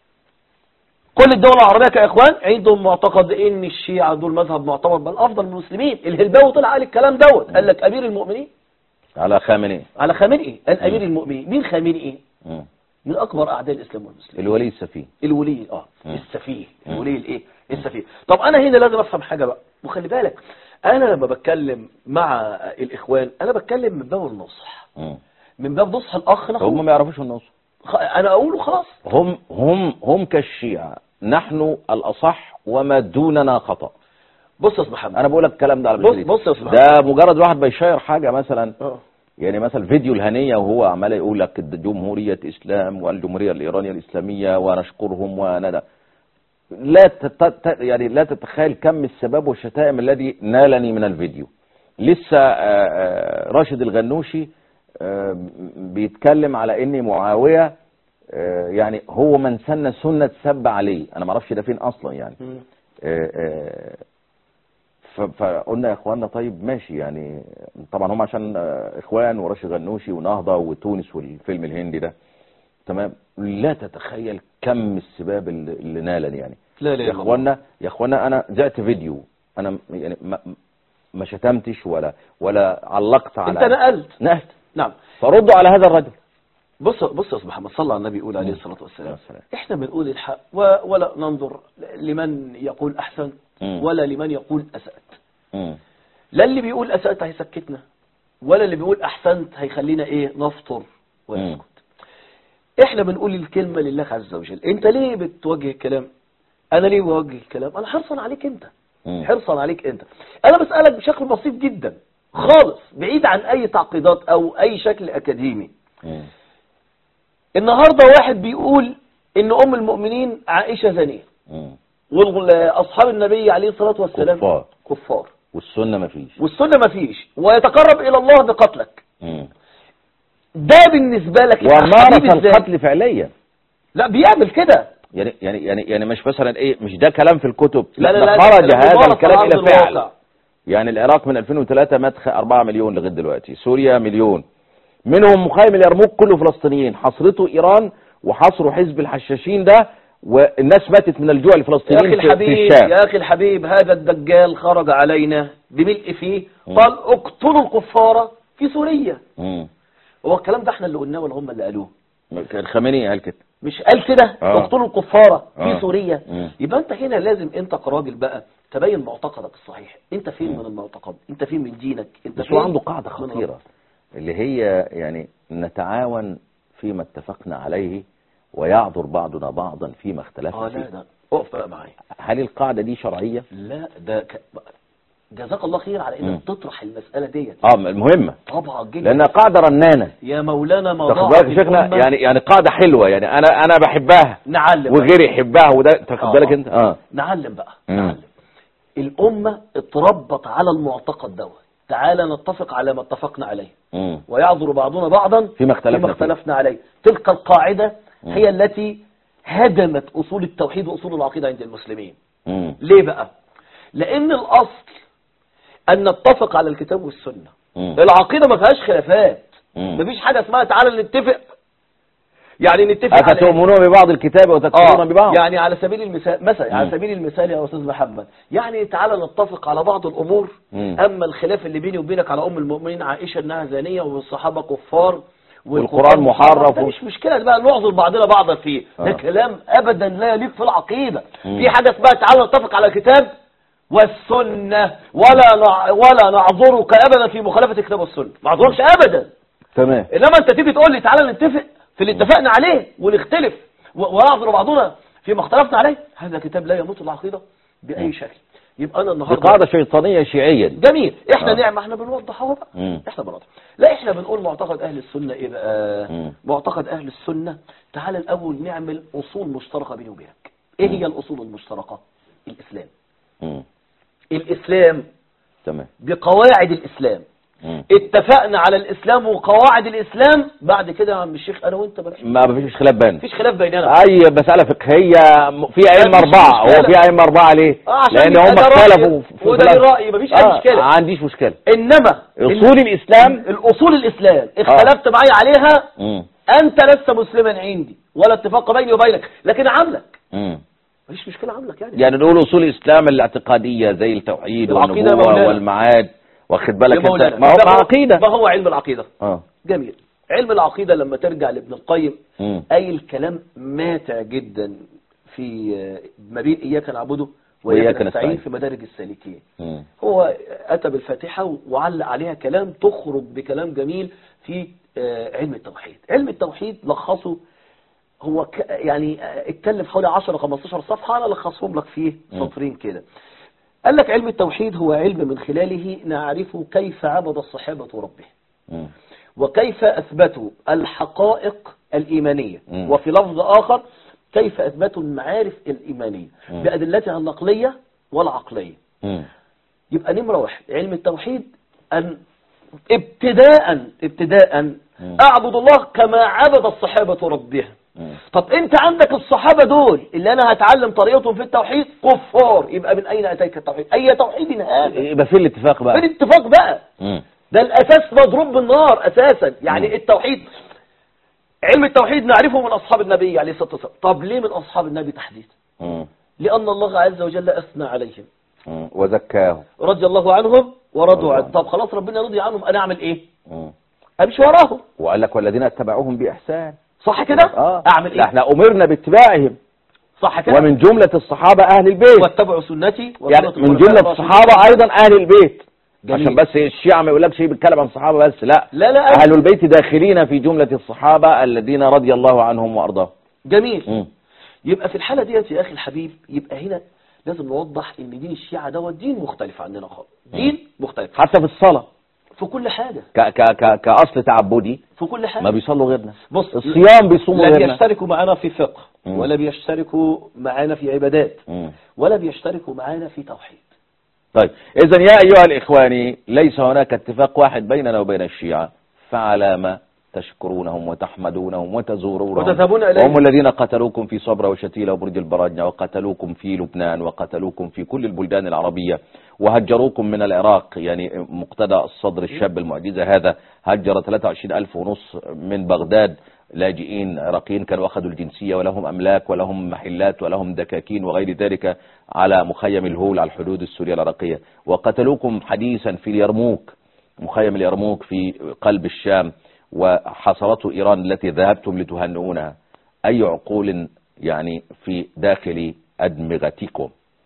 كل الدول العربية كإخوان عندهم معتقد إن الشيعة دول مذهب معتبر بل أفضل من المسلمين الهلباوي طلع قال الكلام دوت قال لك أمير المؤمنين على خامنئي على خامنئي قال أمير المؤمنين مين خامنئي مم. من أكبر أعداء الإسلام والمسلمين الولي السفيه الولي اه مم. السفيه مم. الولي الايه السفيه طب انا هنا لازم افهم حاجه بقى وخلي بالك انا لما بتكلم مع الاخوان انا بتكلم من باب النصح مم. من باب نصح الاخ نحو هم ما يعرفوش النص خ- انا اقوله خلاص هم هم هم كالشيعة نحن الأصح وما دوننا خطأ بص يا استاذ محمد أنا بقول لك الكلام ده على بص- بشريك. بص يا أستاذ ده مجرد واحد بيشير حاجة مثلا اه يعني مثلا فيديو الهنية وهو عمال يقول لك جمهورية إسلام والجمهورية الإيرانية الإسلامية ونشكرهم وندى لا تت... ت- يعني لا تتخيل كم السباب والشتائم الذي نالني من الفيديو لسه آه، آه، راشد الغنوشي آه، بيتكلم على ان معاوية آه، يعني هو من سن سنة سب عليه انا ما اعرفش ده فين اصلا يعني مم. آه، آه، ف- فقلنا يا اخواننا طيب ماشي يعني طبعا هم عشان آه، اخوان وراشد غنوشي ونهضة وتونس والفيلم الهندي ده تمام لا تتخيل كم السباب اللي اللي نالني يعني لا لا يا اخوانا يا اخوانا انا ذات فيديو انا م- يعني ما, ما شتمتش ولا ولا علقت على انت نقلت نقلت نعم فردوا على هذا الرجل بص بص يا استاذ محمد صلى على النبي يقول عليه الصلاه والسلام والسلام. احنا بنقول الحق و- ولا ننظر لمن يقول احسن مم. ولا لمن يقول اسات مم. لا اللي بيقول اسات هيسكتنا ولا اللي بيقول احسنت هيخلينا ايه نفطر ونسكت احنا بنقول الكلمه لله عز وجل انت ليه بتوجه الكلام انا ليه بوجه الكلام انا حرصا عليك انت مم. حرصا عليك انت انا بسالك بشكل بسيط جدا خالص بعيد عن اي تعقيدات او اي شكل اكاديمي مم. النهاردة واحد بيقول ان ام المؤمنين عائشة زانية مم. واصحاب النبي عليه الصلاة والسلام كفار. كفار والسنة ما فيش والسنة ما فيش ويتقرب الى الله بقتلك مم. ده بالنسبة لك يبقى حبيب ومارس إزاي؟ القتل فعليا لا بيعمل كده يعني يعني يعني يعني مش مثلا ايه مش ده كلام في الكتب لا لا ده لا خرج ده هذا ممارسة الكلام على الى أرض فعل الواقع. يعني العراق من 2003 مات 4 مليون لغايه دلوقتي سوريا مليون منهم مخيم اليرموك كله فلسطينيين حصرته ايران وحصروا حزب الحشاشين ده والناس ماتت من الجوع يا اخي الفلسطينيين في, في الحبيب الشام يا اخي الحبيب هذا الدجال خرج علينا بملء فيه قال اقتلوا الكفار في سوريا مم. هو الكلام ده احنا اللي قلناه ولا هم اللي قالوه الخميني قال كده مش قال كده آه. اقتلوا الكفار في آه. سوريا مم. يبقى انت هنا لازم انت كراجل بقى تبين معتقدك الصحيح انت فين من المعتقد انت فين من دينك انت بس فين هو عنده قاعدة من خطيرة اللي هي يعني نتعاون فيما اتفقنا عليه ويعذر بعضنا بعضا فيما اه اختلفنا لا فيه ده اقف بقى معايا هل القاعدة دي شرعية؟ لا ده ك... جزاك الله خير على مم. انك تطرح المسألة ديت اه المهمة طبعا جدا لأنها قاعدة رنانة يا مولانا ما تاخد ضاع بالك في يا شيخنا الأمة. يعني يعني قاعدة حلوة يعني أنا أنا بحبها نعلم وغيري يحبها وده تاخد آه. بالك أنت اه نعلم بقى مم. نعلم الأمة اتربط على المعتقد دوت تعالى نتفق على ما اتفقنا عليه مم. ويعذر بعضنا بعضا فيما اختلفنا فيما فيه. اختلفنا عليه تلك القاعدة مم. هي التي هدمت أصول التوحيد وأصول العقيدة عند المسلمين مم. ليه بقى لأن الأصل أن نتفق على الكتاب والسنة مم. العقيدة ما فيهاش خلافات مم. مفيش حاجة اسمها تعالى نتفق يعني نتفق على إيه؟ أفتؤمنون ببعض الكتاب وتكفرون ببعض يعني على سبيل المثال مثلا على مم. سبيل المثال يا استاذ محمد يعني تعالى نتفق على بعض الامور مم. اما الخلاف اللي بيني وبينك على ام المؤمنين عائشه انها زانيه والصحابه كفار والقرآن محرف ده و- مش مشكله بقى نعذر بعضنا بعضا فيه ده آه. كلام ابدا لا يليق في العقيده مم. في حاجه اسمها تعالى نتفق على كتاب والسنة ولا نع... ولا نعذرك ابدا في مخالفة الكتاب والسنة ما اعذركش ابدا تمام انما انت تيجي تقول لي تعالى نتفق في اللي اتفقنا عليه ونختلف و- ونعذر بعضنا فيما اختلفنا عليه هذا كتاب لا يموت العقيدة بأي شكل يبقى انا دي النهارده قاعدة شيطانية شيعية دي. جميل احنا آه. نعم احنا بنوضح اهو بقى مم. احنا بنوضح لا احنا بنقول معتقد اهل السنة ايه بقى مم. معتقد اهل السنة تعال الاول نعمل اصول مشتركة بيني وبينك ايه هي الاصول المشتركة الاسلام مم. الاسلام تمام بقواعد الاسلام مم. اتفقنا على الاسلام وقواعد الاسلام بعد كده يا عم الشيخ انا وانت بلاش ما فيش خلاف بين مفيش خلاف بيننا اي مسألة فقهية م- في ائمة مفيش اربعة هو مشكلة. في ائمة اربعة ليه آه، عشان لان يبقى هم ده رأي اختلفوا في وده خلاف. ليه رأي، مفيش أي مشكلة. ما عنديش مشكلة انما اصول الاسلام الاصول الاسلام اختلفت معي عليها مم. انت لست مسلما عندي ولا اتفاق بيني وبينك لكن عاملك مم. مفيش مشكلة عاملك يعني يعني نقول اصول الاسلام الاعتقادية زي التوحيد العقيدة يا والنبوة مولانا. والمعاد واخد بالك يا انت مولانا. ما هو ده مع عقيدة ما هو علم العقيدة اه جميل علم العقيدة لما ترجع لابن القيم مم. أي الكلام ماتع جدا في ما بين إياك نعبده وإياك وإياك نستعين. نستعين في مدارج السالكين مم. هو أتى بالفاتحة وعلق عليها كلام تخرج بكلام جميل في آه، علم التوحيد علم التوحيد لخصه هو ك- يعني آه، اتكلم حوالي 10 15 صفحة أنا لخصهم لك فيه مم. سطرين كده قال لك علم التوحيد هو علم من خلاله نعرف كيف عبد الصحابة ربه مم. وكيف أثبتوا الحقائق الإيمانية مم. وفي لفظ آخر كيف أثبتوا المعارف الإيمانية مم. بأدلتها النقلية والعقلية مم. يبقى نمرة واحد علم التوحيد أن ابتداء ابتداء مم. أعبد الله كما عبد الصحابة ربها مم. طب انت عندك الصحابة دول اللي انا هتعلم طريقتهم في التوحيد كفار يبقى من اين اتيك التوحيد اي توحيد هذا يبقى في الاتفاق بقى بالاتفاق بقى مم. ده الاساس مضروب بالنار اساسا يعني مم. التوحيد علم التوحيد نعرفه من اصحاب النبي عليه الصلاه والسلام طب ليه من اصحاب النبي تحديدا مم. لان الله عز وجل اثنى عليهم مم. وزكاه رضي الله عنهم رضي ورضوا عنه عنه. طب خلاص ربنا رضي عنهم انا اعمل ايه مم. امشي وراهم وقال لك والذين اتبعوهم باحسان صح كده اه اعمل لا ايه احنا امرنا باتباعهم صح كده ومن جملة الصحابة اهل البيت واتبعوا سنتي يعني وسنة من الخلفاء جملة الراشدين. الصحابة ايضا اهل البيت جميل. عشان بس الشيعة ما يقولكش شيء بيتكلم عن الصحابة بس لا لا لا اهل البيت داخلين في جملة الصحابة الذين رضي الله عنهم وارضاهم جميل مم. يبقى في الحالة ديت يا أخي الحبيب يبقى هنا لازم نوضح إن دين الشيعة دوت دين مختلف عننا خالص دين مختلف حتى في الصلاة في كل حاجة ك ك ك كأصل تعبدي في كل حاجة ما بيصلوا غيرنا بص الصيام بيصوموا لا غيرنا بيشتركوا معانا في فقه مم. ولا بيشتركوا معانا في عبادات مم. ولا بيشتركوا معانا في توحيد طيب اذا يا ايها الاخواني ليس هناك اتفاق واحد بيننا وبين الشيعة فعلى ما تشكرونهم وتحمدونهم وتزورونهم وتذهبون إليهم. وهم الذين قتلوكم في صبرا وشتيلة وبرج البراجنة وقتلوكم في لبنان وقتلوكم في كل البلدان العربية وهجروكم من العراق يعني مقتدى الصدر الشاب المعجزة هذا هجر 23 ألف ونص من بغداد لاجئين عراقيين كانوا أخذوا الجنسية ولهم أملاك ولهم محلات ولهم دكاكين وغير ذلك على مخيم الهول على الحدود السورية العراقية وقتلوكم حديثا في اليرموك مخيم اليرموك في قلب الشام وحصرته إيران التي ذهبتم لتهنئونها أي عقول يعني في داخل أدمغتكم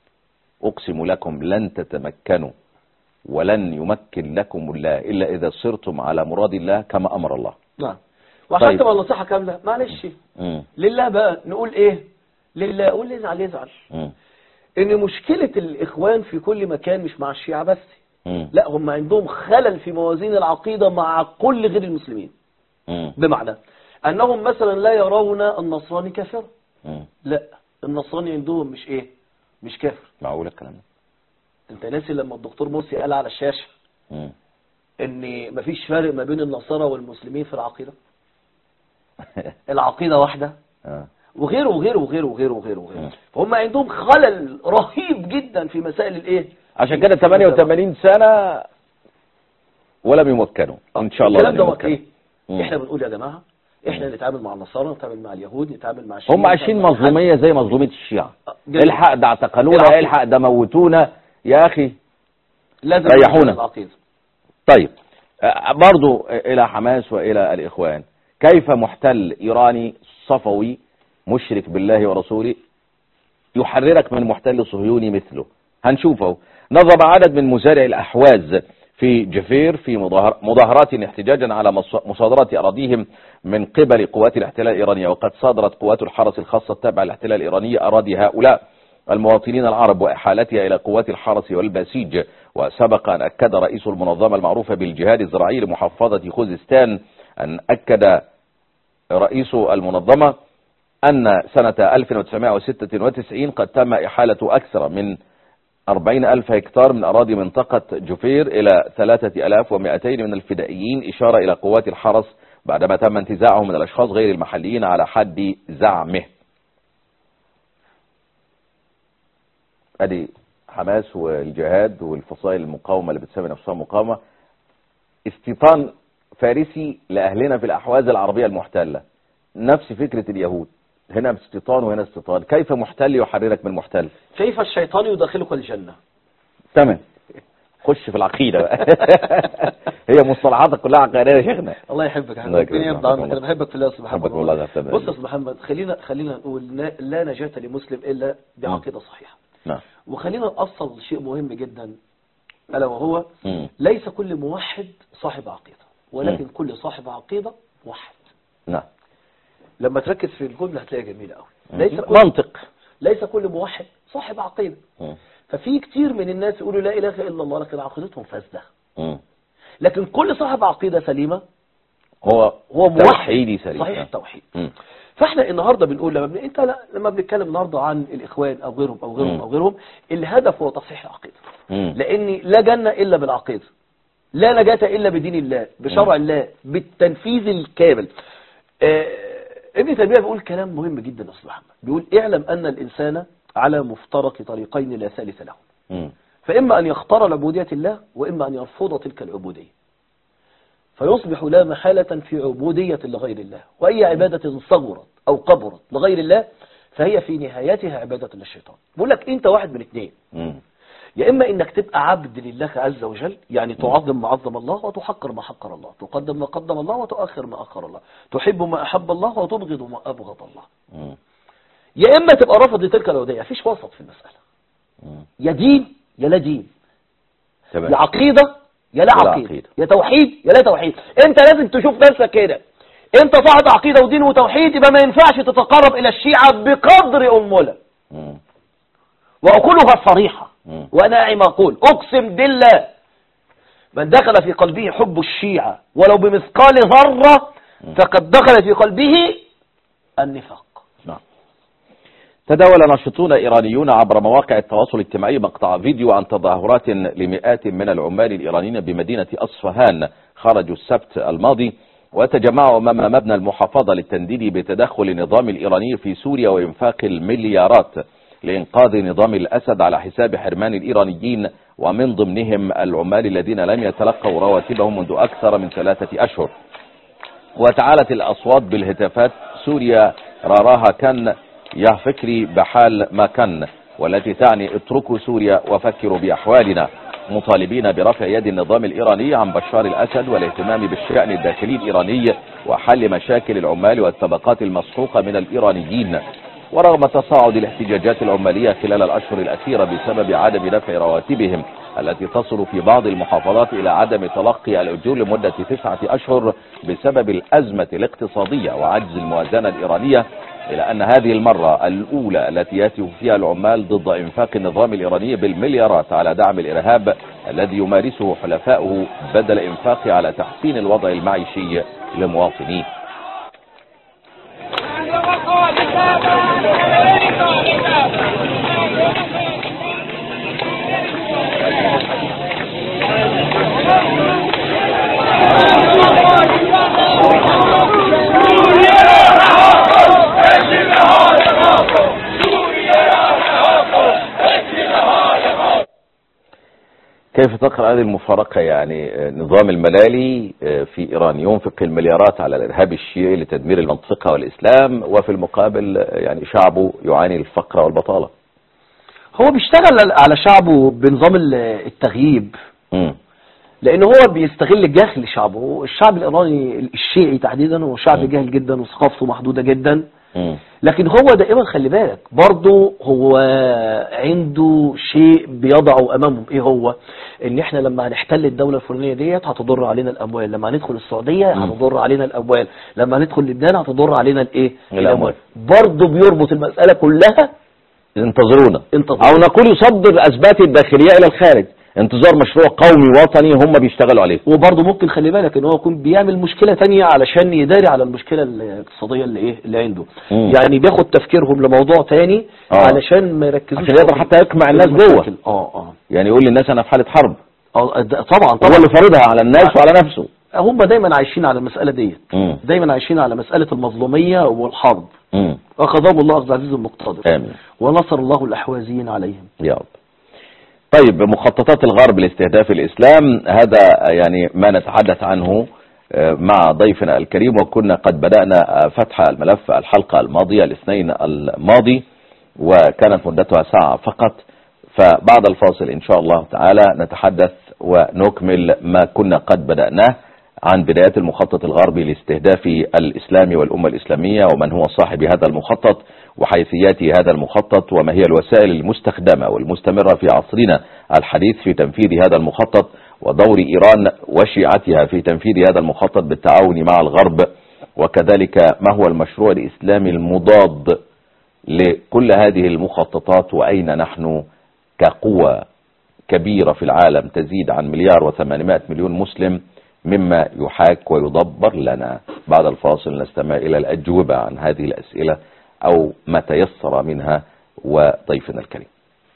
أقسم لكم لن تتمكنوا ولن يمكن لكم الله إلا إذا صرتم على مراد الله كما أمر الله نعم وعشان طيب. تبقى النصيحة كاملة معلش مم. لله بقى نقول ايه لله قول لي يزعل يزعل مم. ان مشكلة الاخوان في كل مكان مش مع الشيعة بس مم. لا هم عندهم خلل في موازين العقيدة مع كل غير المسلمين مم. بمعنى أنهم مثلا لا يرون النصراني كافر مم. لا النصراني عندهم مش إيه مش كافر معقول الكلام ده أنت ناسي لما الدكتور مرسي قال على الشاشة مم. إن مفيش فارق ما بين النصارى والمسلمين في العقيدة العقيدة واحدة آه. وغيره وغيره وغيره وغيره وغيره مم. وغيره فهم عندهم خلل رهيب جدا في مسائل الإيه عشان كده 88 سنة ولم يمكنوا إن شاء الله الكلام لن دوت يمكنوا. إيه مم. إحنا بنقول يا جماعة إحنا نتعامل مع النصارى نتعامل مع اليهود نتعامل مع الشيعة هم عايشين نتعامل مع الحج. مظلومية زي مظلومية الشيعة جميل. الحق ده اعتقلونا العقيدة. الحق ده موتونا يا أخي لازم ريحونا. نعمل العقيدة طيب آه، برضو إلى حماس وإلى الإخوان كيف محتل إيراني صفوي مشرك بالله ورسوله يحررك من محتل صهيوني مثله هنشوفه نظم عدد من مزارع الأحواز في جفير في مظاهر- مظاهرات احتجاجا على مص- مصادرة أراضيهم من قبل قوات الاحتلال الإيرانية وقد صادرت قوات الحرس الخاصة التابعة للاحتلال الإيراني أراضي هؤلاء المواطنين العرب وإحالتها إلى قوات الحرس والبسيج وسبق أن أكد رئيس المنظمة المعروفة بالجهاد الزراعي لمحافظة خوزستان أن أكد رئيس المنظمة أن سنة 1996 قد تم إحالة أكثر من 40 ألف هكتار من أراضي منطقة جفير إلى 3200 من الفدائيين إشارة إلى قوات الحرس بعدما تم انتزاعهم من الأشخاص غير المحليين على حد زعمه أدي حماس والجهاد والفصائل المقاومة اللي بتسمي نفسها مقاومة استيطان فارسي لأهلنا في الأحواز العربية المحتلة نفس فكرة اليهود هنا استيطان وهنا استيطان كيف محتل يحررك من محتل كيف الشيطان يدخلك الجنة تمام خش في العقيدة بقى هي مصطلحاتك كلها عقائدية يا شيخنا الله يحبك يا الله حبيبي يكرمك. ربنا يرضى عنك انا بحبك في الله سبحانه حبك والله وتعالى ده تمام. بص يا استاذ محمد خلينا خلينا نقول لا- لا نجاة لمسلم الا بعقيده صحيحه نعم وخلينا نأصل شيء مهم جدا الا وهو مم. ليس كل موحد صاحب عقيده ولكن مم. كل صاحب عقيده موحد نعم لما تركز في الجمله هتلاقيها جميله قوي مم. ليس كل منطق ليس كل موحد صاحب عقيده مم. ففي كتير من الناس يقولوا لا اله الا الله لكن عقيدتهم فاسده مم. لكن كل صاحب عقيده سليمه هو هو موحد توحيدي سليم صحيح نعم. التوحيد مم. فاحنا النهارده بنقول لما بن... انت لا... لما بنتكلم النهارده عن الاخوان او غيرهم او غيرهم مم. او غيرهم الهدف هو تصحيح العقيده مم. لان لا جنه الا بالعقيده لا نجاة الا بدين الله بشرع مم. الله بالتنفيذ الكامل آه... ابن تيميه بيقول كلام مهم جدا يا استاذ محمد بيقول اعلم ان الانسان على مفترق طريقين لا ثالث له مم. فإما أن يختار لعبودية الله وإما أن يرفض تلك العبودية فيصبح لا محالة في عبودية لغير الله وأي عبادة صغرت أو كبرت لغير الله فهي في نهايتها عبادة للشيطان بقول لك أنت واحد من اثنين مم. يا إما إنك تبقى عبد لله عز وجل يعني تعظم ما عظم الله وتحقر ما حقر الله تقدم ما قدم الله وتؤخر ما أخر الله تحب ما أحب الله وتبغض ما أبغض الله مم. يا إما تبقى رافض لتلك العبودية مفيش وسط في المسألة مم. يا دين يا لا دين تمام يا عقيدة يا لا ولا عقيدة. عقيدة. يا توحيد يا لا توحيد انت لازم تشوف نفسك كده انت صاحب عقيدة ودين وتوحيد يبقى ما ينفعش تتقرب الى الشيعة بقدر أنملة مم. وأقولها صريحة مم. وأنا ما أقول أقسم بالله من دخل في قلبه حب الشيعة ولو بمثقال ذرة فقد دخل في قلبه النفاق نعم تداول ناشطون إيرانيون عبر مواقع التواصل الاجتماعي مقطع فيديو عن تظاهرات لمئات من العمال الإيرانيين بمدينة أصفهان خرجوا السبت الماضي وتجمعوا أمام مبنى المحافظة للتنديد بتدخل النظام الإيراني في سوريا وإنفاق المليارات لإنقاذ نظام الأسد على حساب حرمان الإيرانيين ومن ضمنهم العمال الذين لم يتلقوا رواتبهم منذ أكثر من ثلاثة أشهر وتعالت الأصوات بالهتافات سوريا راراها كان يا فكري بحال ما كان والتي تعني اتركوا سوريا وفكروا بأحوالنا مطالبين برفع يد النظام الإيراني عن بشار الأسد والاهتمام بالشأن الداخلي الإيراني وحل مشاكل العمال والطبقات المسحوقة من الإيرانيين ورغم تصاعد الاحتجاجات العمالية خلال الأشهر الأخيرة بسبب عدم دفع رواتبهم التي تصل في بعض المحافظات إلى عدم تلقي الأجور لمدة تسعة أشهر بسبب الأزمة الاقتصادية وعجز الموازنة الإيرانية إلى أن هذه المرة الأولى التي يهتف فيها العمال ضد إنفاق النظام الإيراني بالمليارات على دعم الإرهاب الذي يمارسه حلفاؤه بدل إنفاقه على تحسين الوضع المعيشي لمواطنيه كيف تقرأ هذه المفارقة يعني آه، نظام الملالي آه، في إيران ينفق المليارات على الإرهاب الشيعي لتدمير المنطقة والإسلام وفي المقابل آه، يعني شعبه يعاني الفقر والبطالة هو بيشتغل على شعبه بنظام ال- التغييب مم. لان هو بيستغل جهل شعبه الشعب الايراني الشيعي تحديدا هو شعب مم. جاهل جدا وثقافته محدوده جدا مم. لكن هو دائما خلي بالك برضه هو عنده شيء بيضعه امامهم ايه هو ان احنا لما هنحتل الدوله الفلانيه ديت هتضر علينا الاموال لما هندخل السعوديه مم. هتضر علينا الاموال لما هندخل لبنان هتضر علينا الايه الأموال. برضه بيربط المساله كلها انتظرونا انتظرونا. او نقول يصدر اثباته الداخليه الى الخارج انتظار مشروع قومي وطني هم بيشتغلوا عليه وبرضه ممكن خلي بالك ان هو يكون بيعمل مشكله تانية علشان يداري على المشكله الاقتصاديه اللي ايه اللي عنده مم. يعني بياخد تفكيرهم لموضوع تاني آه. علشان ما يركزوش عشان يقدر حتى يقمع الناس جوه المشاكل. اه اه يعني يقول للناس انا في حاله حرب اه ده- طبعا هو طبعا اللي فارضها على الناس وعلى نفسه هم دايما عايشين على المساله ديت مم. دايما عايشين على مساله المظلوميه والحرب مم. اخذهم الله اخذ عزيز مقتدر امين ونصر الله الاحوازيين عليهم يا رب طيب مخططات الغرب لاستهداف الإسلام هذا يعني ما نتحدث عنه آه، مع ضيفنا الكريم وكنا قد بدأنا آه، فتح الملف الحلقة الماضية الاثنين الماضي وكانت مدتها ساعة فقط فبعد الفاصل إن شاء الله تعالى نتحدث ونكمل ما كنا قد بدأناه عن بدايات المخطط الغربي لاستهداف الإسلام والأمة الإسلامية ومن هو صاحب هذا المخطط وحيثيات هذا المخطط وما هي الوسائل المستخدمة والمستمرة في عصرنا الحديث في تنفيذ هذا المخطط ودور إيران وشيعتها في تنفيذ هذا المخطط بالتعاون مع الغرب وكذلك ما هو المشروع الإسلامي المضاد لكل هذه المخططات وأين نحن كقوة كبيرة في العالم تزيد عن مليار وثمانمائة مليون مسلم مما يحاك ويدبر لنا بعد الفاصل نستمع إلى الأجوبة عن هذه الأسئلة أو ما تيسر منها وضيفنا الكريم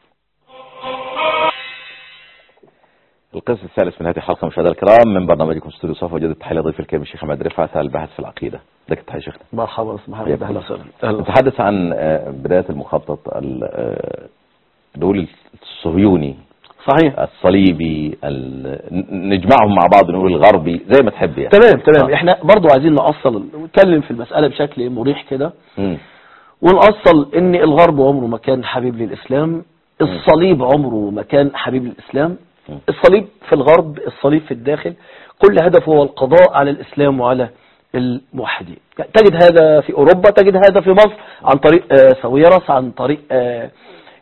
القسم الثالث من هذه الحلقة مشاهدينا الكرام من برنامجكم استوديو صفا وجد التحية لضيف الكريم الشيخ محمد رفعت الباحث في العقيدة لك التحية شيخنا مرحبا استاذ محمد حياكم اهلا الله. وسهلا نتحدث عن آه، بداية المخطط ال- آه، نقول الصهيوني صحيح الصليبي ال- ن- نجمعهم مع بعض نقول الغربي زي ما تحب يعني تمام تمام آه. احنا برضو عايزين نأصل ونتكلم في المسألة بشكل مريح كده مم. ونأصل ان الغرب عمره ما كان حبيب للإسلام الصليب عمره ما كان حبيب للإسلام م. الصليب في الغرب الصليب في الداخل كل هدفه هو القضاء على الإسلام وعلى الموحدين تجد هذا في أوروبا تجد هذا في مصر عن طريق آه، ساويرس عن طريق آه،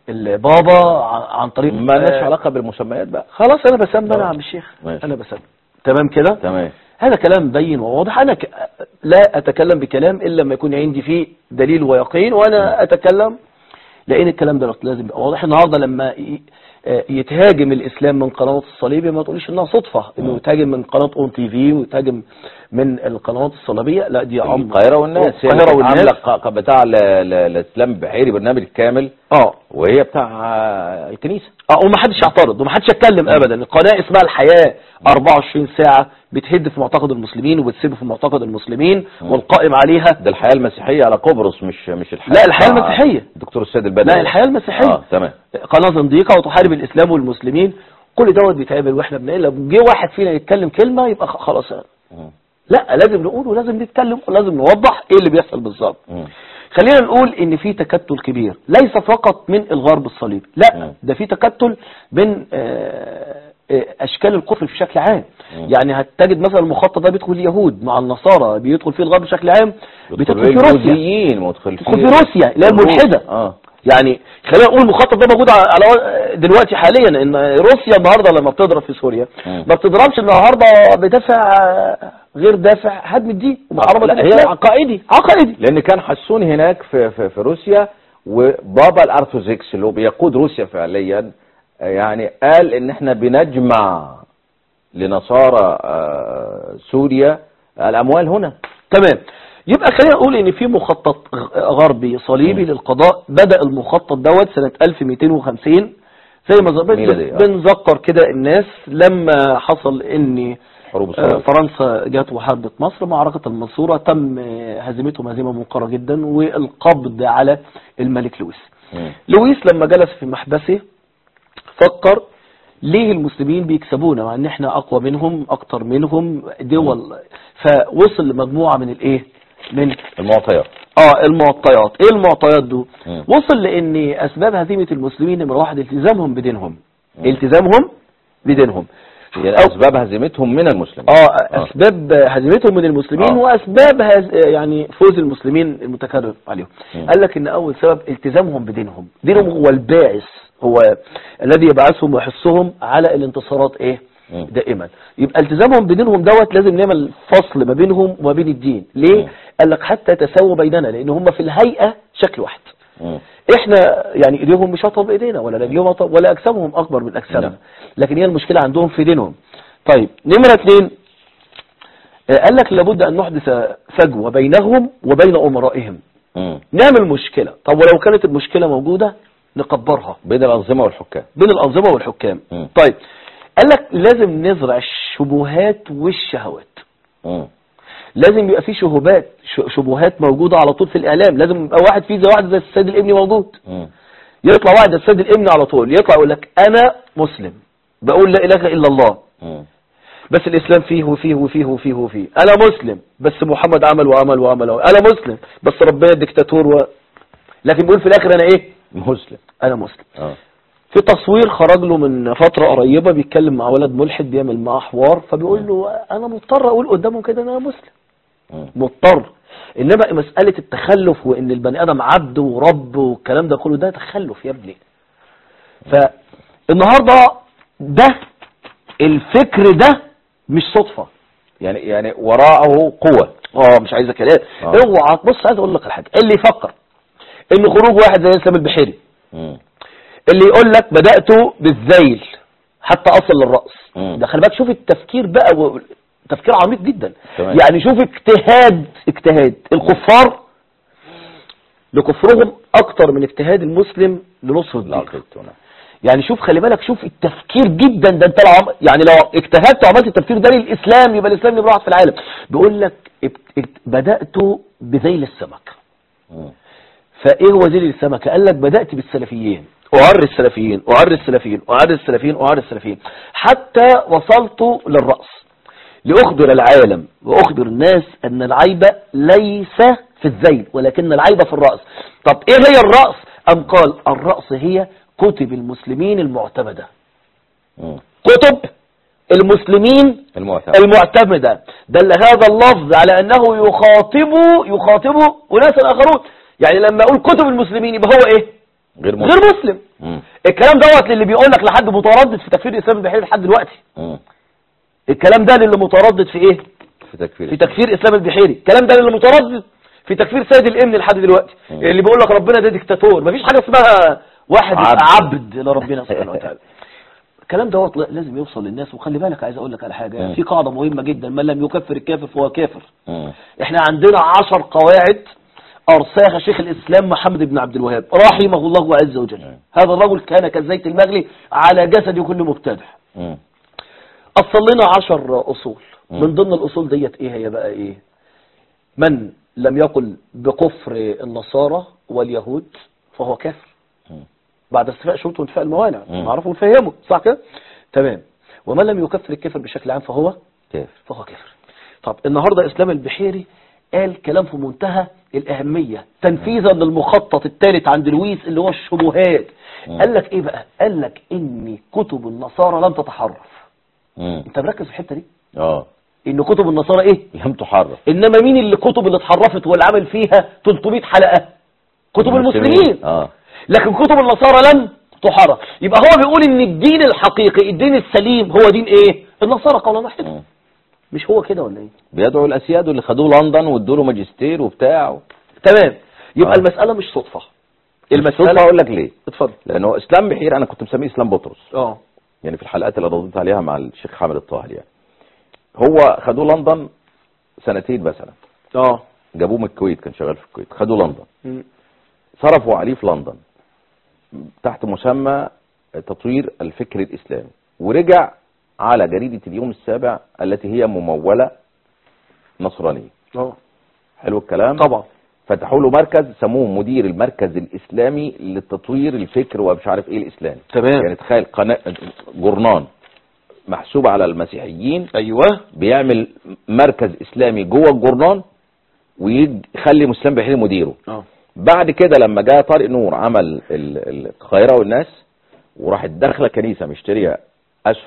البابا عن عن طريق ما لناش آه، علاقة بالمسميات بقى خلاص أنا بسمى أنا يا آه. عم الشيخ ماشي. أنا بسمى تمام كده تمام هذا كلام بين وواضح أنا ك... لا أتكلم بكلام إلا لما يكون عندي فيه دليل ويقين وأنا أتكلم لأن الكلام ده لازم يبقى واضح النهاردة لما ي... آه، يتهاجم الإسلام من قنوات الصليبي ما تقوليش إنها صدفة إنه يتهاجم من قناة أون تي في ويتهاجم من القنوات الصليبيه لا دي أمر القاهرة والناس هي القاهرة اللي والناس عاملة ق- بتاع ل- ل- الإسلام بحيري برنامج كامل اه وهي بتاع آه، الكنيسة اه وما حدش يعترض وما حدش يتكلم ابدا القناه اسمها الحياه 24 ساعه بتهد في معتقد المسلمين وبتسيب في معتقد المسلمين والقائم عليها ده الحياة المسيحية على قبرص مش مش الحياة لا، الحياة بتاع المسيحية. الدكتور السيد البدوي لا الحياه المسيحيه اه تمام قناه زنديقه وتحارب الاسلام والمسلمين كل دوت بيتعمل واحنا بنقل لو جه واحد فينا يتكلم كلمه يبقى خ- خلاص مم. لا لازم نقول ولازم نتكلم ولازم نوضح ايه اللي بيحصل بالظبط مم. خلينا نقول ان في تكتل كبير ليس فقط من الغرب الصليبي لا مم. ده في تكتل من آه، آه، اشكال الكفر بشكل عام مم. يعني هتجد مثلا المخطط ده بيدخل اليهود مع النصارى بيدخل فيه الغرب بشكل عام بتدخل في روسيا البوذيين مدخل بتدخل في روسيا اللي هي الملحده اه يعني خلينا نقول المخطط ده موجود على على- دلوقتي حاليا ان روسيا النهارده لما بتضرب في سوريا مم. ما بتضربش النهارده بدافع آه، غير دافع هدم الدين ومحاربه لا هي الإسلام. عقائدي عقائدي لان كان حسون هناك في في, في روسيا وبابا الارثوذكس اللي هو بيقود روسيا فعليا آه، يعني قال ان احنا بنجمع لنصارى آه، سوريا الاموال هنا تمام يبقى خلينا نقول ان في مخطط غ- غربي صليبي مم. للقضاء بدأ المخطط دوت سنة 1250 زي ما ز- ميلادي، آه. بنذكر كده الناس لما حصل ان حروب آه، الصليب فرنسا جت وحاربت مصر معركة المنصورة تم آه، هزيمتهم هزيمة منقرة جدا والقبض على الملك لويس مم. لويس لما جلس في محبسه فكر ليه المسلمين بيكسبونا مع ان احنا اقوى منهم اكتر منهم دول فوصل لمجموعة من الايه من المعطيات اه المعطيات ايه المعطيات دول مم. وصل لان اسباب هزيمة المسلمين نمرة واحد التزامهم بدينهم مم. التزامهم بدينهم يعني أو- اسباب هزيمتهم من المسلمين اه اسباب هزيمتهم من المسلمين آه. واسباب هز... يعني فوز المسلمين المتكرر عليهم مم. قال لك ان اول سبب التزامهم بدينهم دينهم هو الباعث هو الذي يبعثهم ويحثهم على الانتصارات ايه مم. دائما يبقى التزامهم بدينهم دوت لازم نعمل فصل ما بينهم وما بين الدين ليه مم. قال لك حتى يتساووا بيننا لان هم في الهيئه شكل واحد مم. احنا يعني ايديهم مش اطول بايدينا ولا رجليهم اطول ولا اجسامهم اكبر من اجسامنا نعم. لكن هي المشكله عندهم في دينهم طيب نمره اثنين آه، قال لك لابد ان نحدث فجوه بينهم وبين امرائهم مم. نعمل مشكله طب ولو كانت المشكله موجوده نكبرها بين الانظمه والحكام بين الانظمه والحكام مم. طيب قال لك لازم نزرع الشبهات والشهوات مم. لازم يبقى في شهوبات ش- شبهات موجوده على طول في الاعلام لازم يبقى واحد فيه زي واحد زي السيد الابني موجود مم. يطلع واحد السيد الابن على طول يطلع يقول لك انا مسلم بقول لا اله الا الله مم. بس الاسلام فيه وفيه وفيه وفيه وفيه انا مسلم بس محمد عمل وعمل وعمل وعمل. انا مسلم بس ربنا ديكتاتور و... لكن بيقول في الاخر انا ايه مسلم انا مسلم اه في تصوير خرج له من فترة قريبة بيتكلم مع ولد ملحد بيعمل معاه حوار فبيقول له انا مضطر اقول قدامه كده ان انا مسلم مم. مضطر انما مسألة التخلف وان البني ادم عبد ورب والكلام ده كله ده تخلف يا ابني فالنهاردة ده الفكر ده مش صدفة يعني يعني وراءه قوة اه مش عايزة كلام آه. اوعى بص عايز اقول لك على حاجة اللي يفكر ان خروج واحد زي اسلام البحيري مم. اللي يقول لك بدأت بالذيل حتى اصل للرأس مم. ده خلي بالك شوف التفكير بقى و... تفكير عميق جدا تمام. يعني شوف اجتهاد اجتهاد الكفار لكفرهم اكتر من اجتهاد المسلم لنصر لا الدين قلت هنا يعني شوف خلي بالك شوف التفكير جدا ده انت لو عم... يعني لو اجتهدت وعملت التفكير ده للاسلام يبقى الاسلام يبقى واحد في العالم بيقول لك اب- اب- بدأت بذيل السمك مم. فايه هو ذيل السمكة قال لك بدأت بالسلفيين أعر السلفيين أعر السلفيين أعر السلفيين أعر السلفيين حتى وصلت للرأس لأخبر العالم وأخبر الناس أن العيب ليس في الذيل ولكن العيب في الرأس طب إيه هي الرأس أم قال الرأس هي كتب المسلمين المعتمدة مم. كتب المسلمين المعتمد المعتمدة دل هذا اللفظ على أنه يخاطب يخاطب أناسا آخرون يعني لما أقول كتب المسلمين يبقى هو إيه غير مسلم غير مسلم مم. الكلام دوت للي بيقول لك لحد متردد في تكفير الإسلام البحري لحد دلوقتي مم. الكلام ده للي متردد في إيه في تكفير في تكفير الإسلام البحيري الكلام ده للي متردد في تكفير سيد الإمن لحد دلوقتي مم. اللي بيقول لك ربنا ده ديكتاتور مفيش حاجة اسمها واحد يبقى عبد. عبد لربنا سبحانه وتعالى الكلام دوت لا- لازم يوصل للناس وخلي بالك عايز اقول لك على حاجه مم. في قاعده مهمه جدا من لم يكفر الكافر فهو كافر مم. احنا عندنا عشر قواعد ارساها شيخ الاسلام محمد بن عبد الوهاب رحمه الله عز وجل مم. هذا الرجل كان كالزيت المغلي على جسد كل مبتدع مم. أصل لنا عشر أصول مم. من ضمن الأصول ديت إيه هي بقى إيه من لم يقل بكفر النصارى واليهود فهو كافر مم. بعد استيفاء شروط وانتفاء الموانع مم. نعرفه ونفهمه صح كده تمام ومن لم يكفر الكفر بشكل عام فهو كيف فهو كافر طب النهاردة إسلام البحيري قال كلام في منتهى الأهمية تنفيذا للمخطط الثالث عند لويس اللي هو الشبهات مم. قال لك إيه بقى قال لك إن كتب النصارى لم تتحرف مم. أنت مركز في الحتة دي اه إن كتب النصارى إيه لم تحرف إنما مين اللي كتب اللي اتحرفت والعمل فيها 300 حلقة كتب المسلمين اه لكن كتب النصارى لم تحرف يبقى هو بيقول ان الدين الحقيقي الدين السليم هو دين ايه النصارى قولا واحدا مم. مش هو كده ولا ايه بيدعو الاسياد اللي خدوه لندن وادوا له ماجستير وبتاع تمام يبقى آه. المسألة مش صدفة المسألة المسألة اقول لك ليه اتفضل لانه اسلام بحير انا كنت مسميه اسلام بطرس اه يعني في الحلقات اللي رديت عليها مع الشيخ حامد الطاهر يعني هو خدوه لندن سنتين مثلا اه جابوه من الكويت كان شغال في الكويت خدوه لندن م. صرفوا عليه في لندن تحت مسمى تطوير الفكر الإسلامي ورجع على جريدة اليوم السابع التي هي ممولة نصرانية اه حلو الكلام طبعا فتحوا له مركز سموه مدير المركز الإسلامي للتطوير الفكر ومش عارف ايه الإسلامي تمام يعني تخيل قناة جورنان محسوب على المسيحيين ايوه بيعمل مركز إسلامي جوه الجورنان ويخلي مسلم بحيري مديره اه بعد كده لما جاء طارق نور عمل ال- ال- القاهرة والناس وراحت داخله كنيسة مشترية أسهم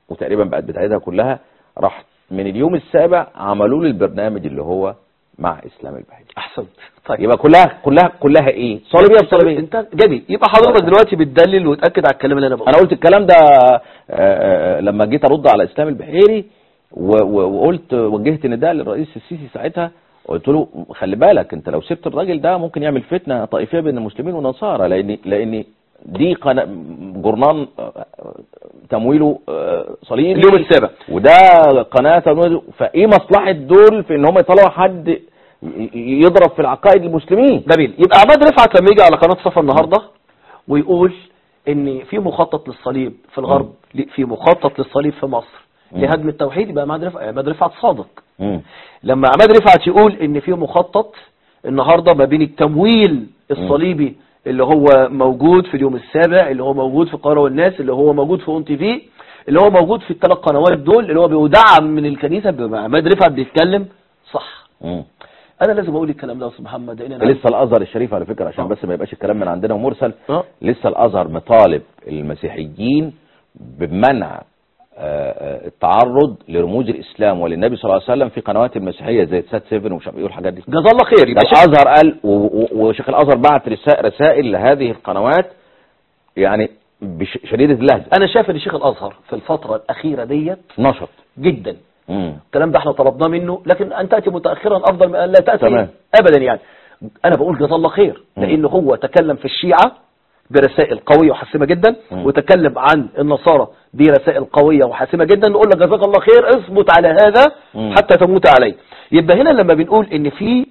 وتقريبا بقت بتاعتها كلها راح من اليوم السابع عملوا لي البرنامج اللي هو مع اسلام البحيري احسنت طيب يبقى كلها كلها كلها ايه صليبيه بصليبيه انت جميل يبقى حضرتك دلوقتي بتدلل وتاكد على الكلام اللي انا بقوله انا قلت الكلام ده آه، آه، لما جيت ارد على اسلام البحيري و- و- وقلت وجهت نداء للرئيس السيسي ساعتها قلت له خلي بالك انت لو سبت الراجل ده ممكن يعمل فتنه طائفيه بين المسلمين والنصارى لان لان دي قناه جورنال آه، تمويله آه، صليبي اليوم السابع وده قناه تمويله فايه مصلحه دول في ان هم يطلعوا حد ي- ي- يضرب في العقائد المسلمين جميل يبقى عماد رفعت لما يجي على قناه صفا النهارده ويقول ان في مخطط للصليب في الغرب في مخطط للصليب في مصر مم. لهدم التوحيد يبقى عماد رفعت عماد رفعت صادق مم. لما عماد رفعت يقول ان في مخطط النهارده ما بين التمويل الصليبي اللي هو موجود في اليوم السابع اللي هو موجود في القاهره والناس اللي هو موجود في اون تي في اللي هو موجود في الثلاث قنوات دول اللي هو بيدعم من الكنيسه بيبقى عماد رفعت بيتكلم صح مم. انا لازم اقول الكلام ده يا استاذ محمد لان انا لسه الازهر الشريف على فكره عشان آه. بس ما يبقاش الكلام من عندنا ومرسل اه لسه الازهر مطالب المسيحيين بمنع آه، آه، التعرض لرموز الاسلام وللنبي صلى الله عليه وسلم في قنوات المسيحيه زي سات 7 ومش عارف ايه والحاجات دي جزاه الله خير ده يبقى شيخ- الازهر قال و- و- وشيخ الازهر بعت رسا- رسائل لهذه القنوات يعني بش- شديده اللهجه انا شايف ان شيخ الازهر في الفتره الاخيره ديت نشط جدا مم. الكلام ده احنا طلبناه منه لكن ان تاتي متاخرا افضل من ان لا تاتي تمام. ابدا يعني انا بقول جزاه الله خير مم. لان هو تكلم في الشيعه برسائل قويه وحاسمه جدا مم. وتكلم عن النصارى برسائل قويه وحاسمه جدا نقول لك جزاك الله خير اثبت على هذا مم. حتى تموت عليه يبقى هنا لما بنقول ان في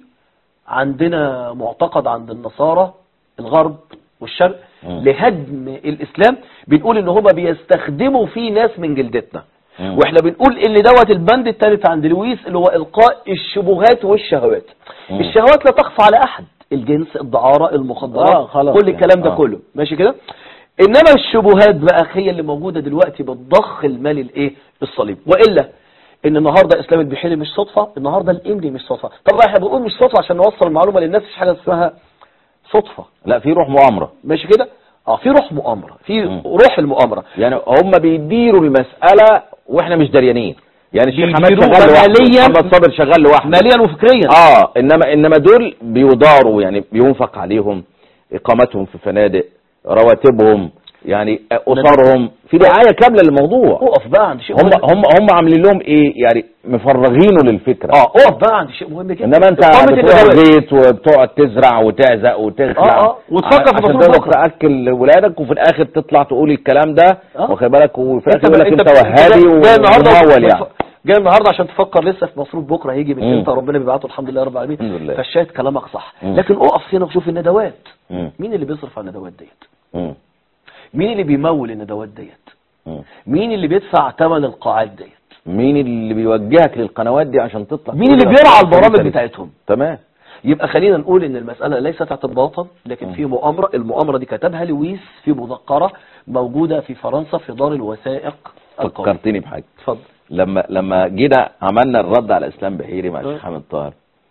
عندنا معتقد عند النصارى الغرب والشرق مم. لهدم الاسلام بنقول ان هما بيستخدموا فيه ناس من جلدتنا مم. واحنا بنقول ان دوت البند الثالث عند لويس اللي هو القاء الشبهات والشهوات مم. الشهوات لا تخفى على احد الجنس الدعارة المخدرات آه، خلاص كل يعني. الكلام ده آه. كله ماشي كده انما الشبهات بقى هي اللي موجودة دلوقتي بتضخ المال الايه الصليب والا ان النهارده اسلام البحيري مش صدفة النهارده الامري مش صدفة طب احنا بنقول مش صدفة عشان نوصل المعلومة للناس مش حاجة اسمها صدفة لا في روح مؤامره ماشي كده اه في روح مؤامرة في مم. روح المؤامرة يعني هم بيديروا المساله واحنا مش دريانين يعني الشيخ حماد بيديروها شغال لوحده مالياً. محمد صابر شغال لوحده ماليا وفكريا اه انما انما دول بيداروا يعني بينفق عليهم اقامتهم في فنادق رواتبهم يعني اسرهم في رعايه كامله للموضوع اقف بقى عند شيء هم مهم هم هم عاملين لهم ايه يعني مفرغينه للفكره اه اقف بقى عند شيء مهم جدا انما انت إقامة بتروح الندوات. البيت وبتقعد تزرع وتعزق وتخلع آه، آه، وتفكر في عشان مصروف تقدر بكرة. تاكل ولادك وفي الاخر تطلع تقول الكلام ده آه. واخد بالك وفي الاخر انت يقول لك انت انت جاي- وهابي جاي النهارده وممول يعني جاي النهارده عشان تفكر لسه في مصروف بكره هيجي من مم. امتى ربنا بيبعته الحمد لله رب العالمين الحمد لله. فالشاهد كلامك صح مم. لكن اقف هنا وشوف الندوات مم. مين اللي بيصرف على الندوات ديت مم. مين اللي بيمول الندوات ديت مم. مين اللي بيدفع ثمن القاعات ديت مين اللي بيوجهك للقنوات دي عشان تطلع مين اللي تقول بيرعى أفكار البرامج سليمة؟ بتاعتهم تمام يبقى خلينا نقول ان المسألة ليست اعتباطا لكن في مؤامرة المؤامرة دي كتبها لويس في مذكرة موجودة في فرنسا في دار الوثائق القومية فكرتني بحاجه اتفضل لما لما جينا عملنا الرد على اسلام بحيري مع أه. الشيخ حامد طاهر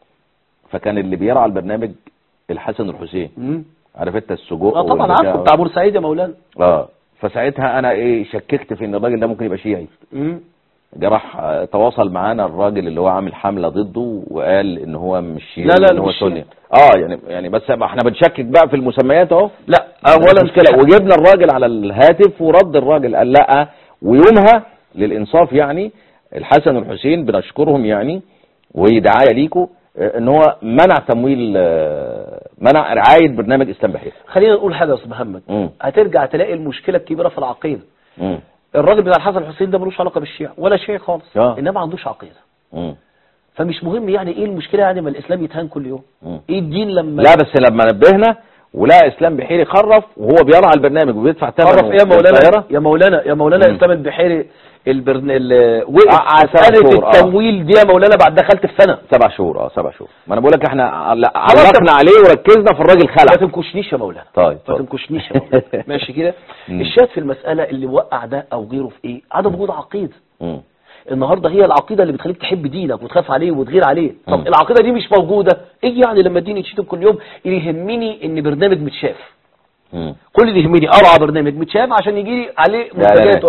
فكان اللي بيرعى البرنامج الحسن الحسين مم. عارف انت السجق اه طبعا والبتاع. عارفه بتاع بورسعيد يا مولانا اه فساعتها انا ايه شككت في ان الراجل ده ممكن يبقى شيعي مم. جه راح آه، تواصل معانا الراجل اللي هو عامل حمله ضده وقال ان هو مش شيعي لا، لا، ان هو مش شيعي. سني اه يعني يعني بس احنا بنشكك بقى في المسميات اهو لا اولا اولا مشكله وجبنا الراجل على الهاتف ورد الراجل قال لا ويومها للانصاف يعني الحسن والحسين بنشكرهم يعني وهي دعايه ليكوا آه، ان هو منع تمويل آه، منع رعايه برنامج اسلام بحير خلينا نقول حاجه يا استاذ محمد مم. هترجع تلاقي المشكله الكبيره في العقيده مم. الراجل بتاع الحسن الحسين ده ملوش علاقه بالشيعة ولا شيعي خالص آه. انما ما عندوش عقيده مم. فمش مهم يعني ايه المشكله يعني ما الاسلام يتهان كل يوم مم. ايه الدين لما لا بس لما نبهنا ولقى اسلام بحيري خرف وهو بيرعى البرنامج وبيدفع ثمنه تعرف ايه يا مولانا بالطيارة. يا مولانا يا مولانا مم. اسلام البحيري البرن ال- وقف آه، آه، سبع مساله شهور، آه. التمويل دي يا مولانا بعد دخلت في سنه سبع شهور اه سبع شهور ما انا بقول لك احنا عل- خلاص علقنا عليه وركزنا في الراجل ما خلع تنكشنيش يا مولانا طيب ما اتفضل. تنكشنيش يا مولانا ماشي كده مم. الشاهد في المساله اللي وقع ده او غيره في ايه عدم وجود عقيده مم. النهارده هي العقيده اللي بتخليك تحب دينك وتخاف عليه وتغير عليه طب مم. العقيده دي مش موجوده ايه يعني لما الدين يتشتم كل يوم اللي يهمني ان برنامج متشاف مم. كل اللي يهمني ارعى برنامج متشاف عشان يجي لي عليه منتجات إعلانات. وبيع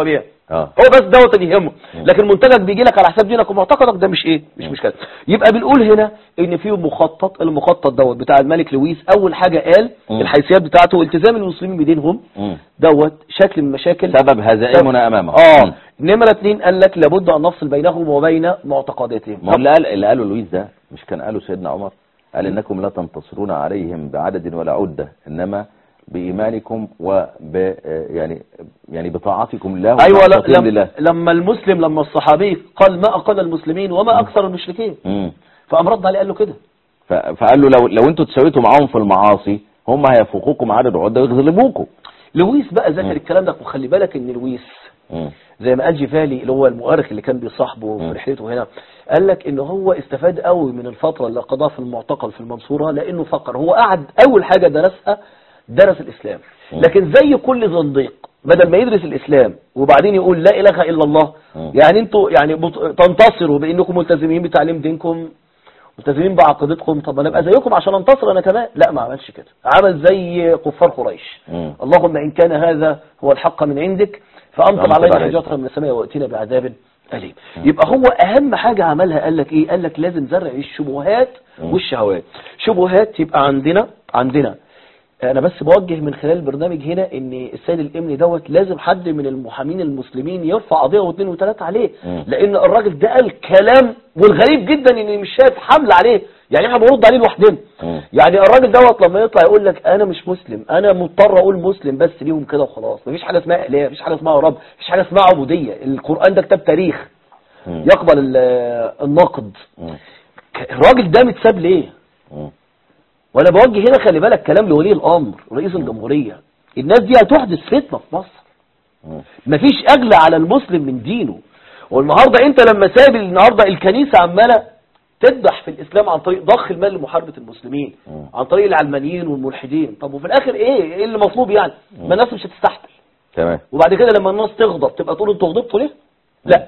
اه هو بس دوت اللي يهمه لكن منتجك بيجي لك على حساب دينك ومعتقدك ده مش ايه مش مشكله يبقى بنقول هنا ان في مخطط المخطط دوت بتاع الملك لويس اول حاجه قال مم. الحيثيات بتاعته التزام المسلمين بدينهم مم. دوت شكل من مشاكل سبب هزائمنا امامه اه نمره اتنين قال لك لابد ان نفصل بينهم وبين معتقداتهم ما هو اللي قال اللي قاله لويس ده مش كان قاله سيدنا عمر قال انكم لا تنتصرون عليهم بعدد ولا عده انما بايمانكم وب يعني يعني بطاعتكم الله ايوه لا- وبمعصيتهم لم لله لما المسلم لما الصحابي قال ما اقل المسلمين وما اكثر المشركين مم. فقام رد عليه قال له كده ف- فقال له لو لو انتوا تساويتوا معاهم في المعاصي هم هيفوقوكم عدد وعده ويغلبوكم لويس بقى مم. ذكر الكلام ده وخلي بالك ان لويس مم. زي ما قال جيفالي اللي هو المؤرخ اللي كان بيصاحبه مم. في رحلته هنا قال لك ان هو استفاد قوي من الفتره اللي قضاها في المعتقل في المنصوره لانه فكر هو قعد اول حاجه درسها درس الاسلام مم. لكن زي كل زنديق بدل ما يدرس الاسلام وبعدين يقول لا اله الا الله مم. يعني انتوا يعني بت- تنتصروا بانكم ملتزمين بتعليم دينكم ملتزمين بعقيدتكم طب انا ابقى زيكم عشان انتصر انا كمان لا ما عملش كده عمل زي كفار قريش مم. اللهم ان كان هذا هو الحق من عندك فامطر فأمطر علينا علينا. حجاره من السماء واتينا بعذاب اليم يبقى هو اهم حاجه عملها قال لك ايه قال لك لازم زرع الشبهات مم. والشهوات شبهات يبقى عندنا عندنا انا بس بوجه من خلال البرنامج هنا ان السيد الامني دوت لازم حد من المحامين المسلمين يرفع قضيه واثنين وثلاثه عليه مم. لان الراجل ده قال كلام والغريب جدا ان مش شايف حمل عليه يعني احنا بنرد عليه لوحدنا مم. يعني الراجل دوت لما يطلع يقول لك انا مش مسلم انا مضطر اقول مسلم بس ليهم كده وخلاص مفيش حاجه اسمها اله مفيش حاجه اسمها رب مفيش حاجه اسمها عبوديه القران ده كتاب تاريخ مم. يقبل ال- النقد مم. ك- الراجل ده متساب ليه مم. وانا بوجه هنا خلي بالك كلام لولي الامر رئيس الجمهوريه الناس دي هتحدث فتنه في مصر مم. مفيش اغلى على المسلم من دينه والنهارده انت لما ساب النهارده الكنيسه عماله تدح في الاسلام عن طريق ضخ المال لمحاربه المسلمين مم. عن طريق العلمانيين والملحدين طب وفي الاخر ايه ايه اللي مطلوب يعني ما الناس مش هتستحمل تمام وبعد كده لما الناس تغضب تبقى تقول انتوا غضبتوا ليه لا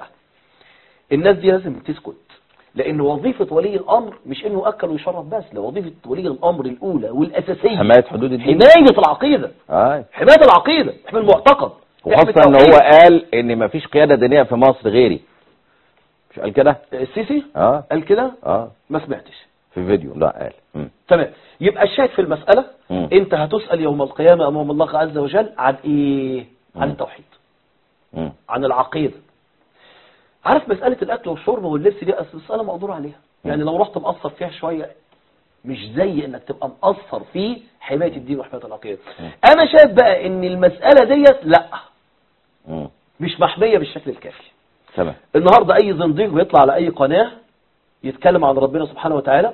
الناس دي لازم تسكت لان وظيفه ولي الامر مش انه اكل ويشرب بس لا وظيفه ولي الامر الاولى والاساسيه حمايه حدود الدين حمايه العقيده آه. حمايه العقيده احمي المعتقد احمي وخاصة ان التوحيد. هو قال ان مفيش قيادة دينية في مصر غيري مش قال كده السيسي اه قال كده اه ما سمعتش في فيديو لا قال مم. تمام يبقى الشاهد في المسألة مم. انت هتسأل يوم القيامة امام الله عز وجل عن ايه عن مم. التوحيد مم. عن العقيدة عارف مسألة الاكل والشرب واللبس دي أصل مسألة مقدور عليها يعني لو رحت مقصر فيها شوية مش زي انك تبقى مقصر في حماية الدين وحماية العقيدة مم. انا شايف بقى ان المسألة ديت لا مم. مش محمية بالشكل الكافي تمام النهاردة اي زنديق بيطلع على اي قناة يتكلم عن ربنا سبحانه وتعالى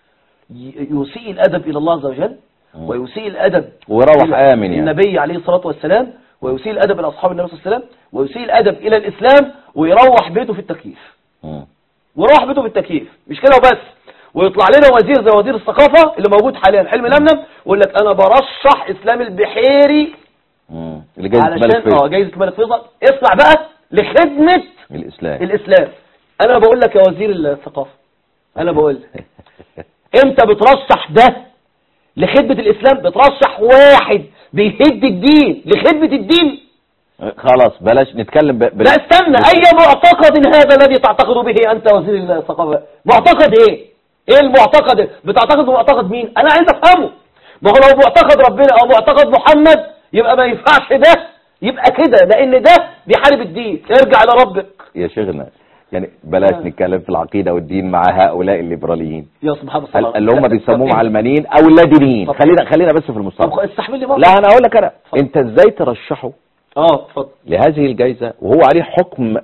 ي- يسيء الادب الى الله عز وجل مم. ويسيء الادب ويروح إلى آمن يعني. النبي عليه الصلاة والسلام ويسيء الادب الى اصحاب النبي صلى الله عليه وسلم ويسيء الادب الى الاسلام ويروح بيته في التكييف مم. ويروح بيته في التكييف مش كده وبس ويطلع لنا وزير زي وزير الثقافة اللي موجود حاليا حلمي لملم ويقول لك انا برشح اسلام البحيري مم. اللي جاي علشان بالك اه فيه جايزة الملك فيصل اسمع بقى لخدمة الاسلام الاسلام انا بقول لك يا وزير الثقافة انا بقول لك انت بترشح ده لخدمة الاسلام بترشح واحد بيهد الدين لخدمة الدين خلاص بلاش نتكلم ب... ب... لا استنى اي معتقد هذا الذي تعتقد به انت وزير الثقافة معتقد ايه ايه المعتقد بتعتقد معتقد مين انا عايز افهمه ما هو لو معتقد ربنا او معتقد محمد يبقى ما ينفعش ده يبقى كده لان ده بيحارب الدين ارجع لربك يا شيخنا يعني بلاش آه. نتكلم في العقيدة والدين مع هؤلاء الليبراليين يا سبحان الله اللي هم بيسموهم طب- علمانيين او لا دينيين طب- خلينا خلينا بس في طب المستقبل استحمل لي مرة لا انا اقول لك انا اتفضل. انت ازاي ترشحه اه اتفضل لهذه الجائزة وهو عليه حكم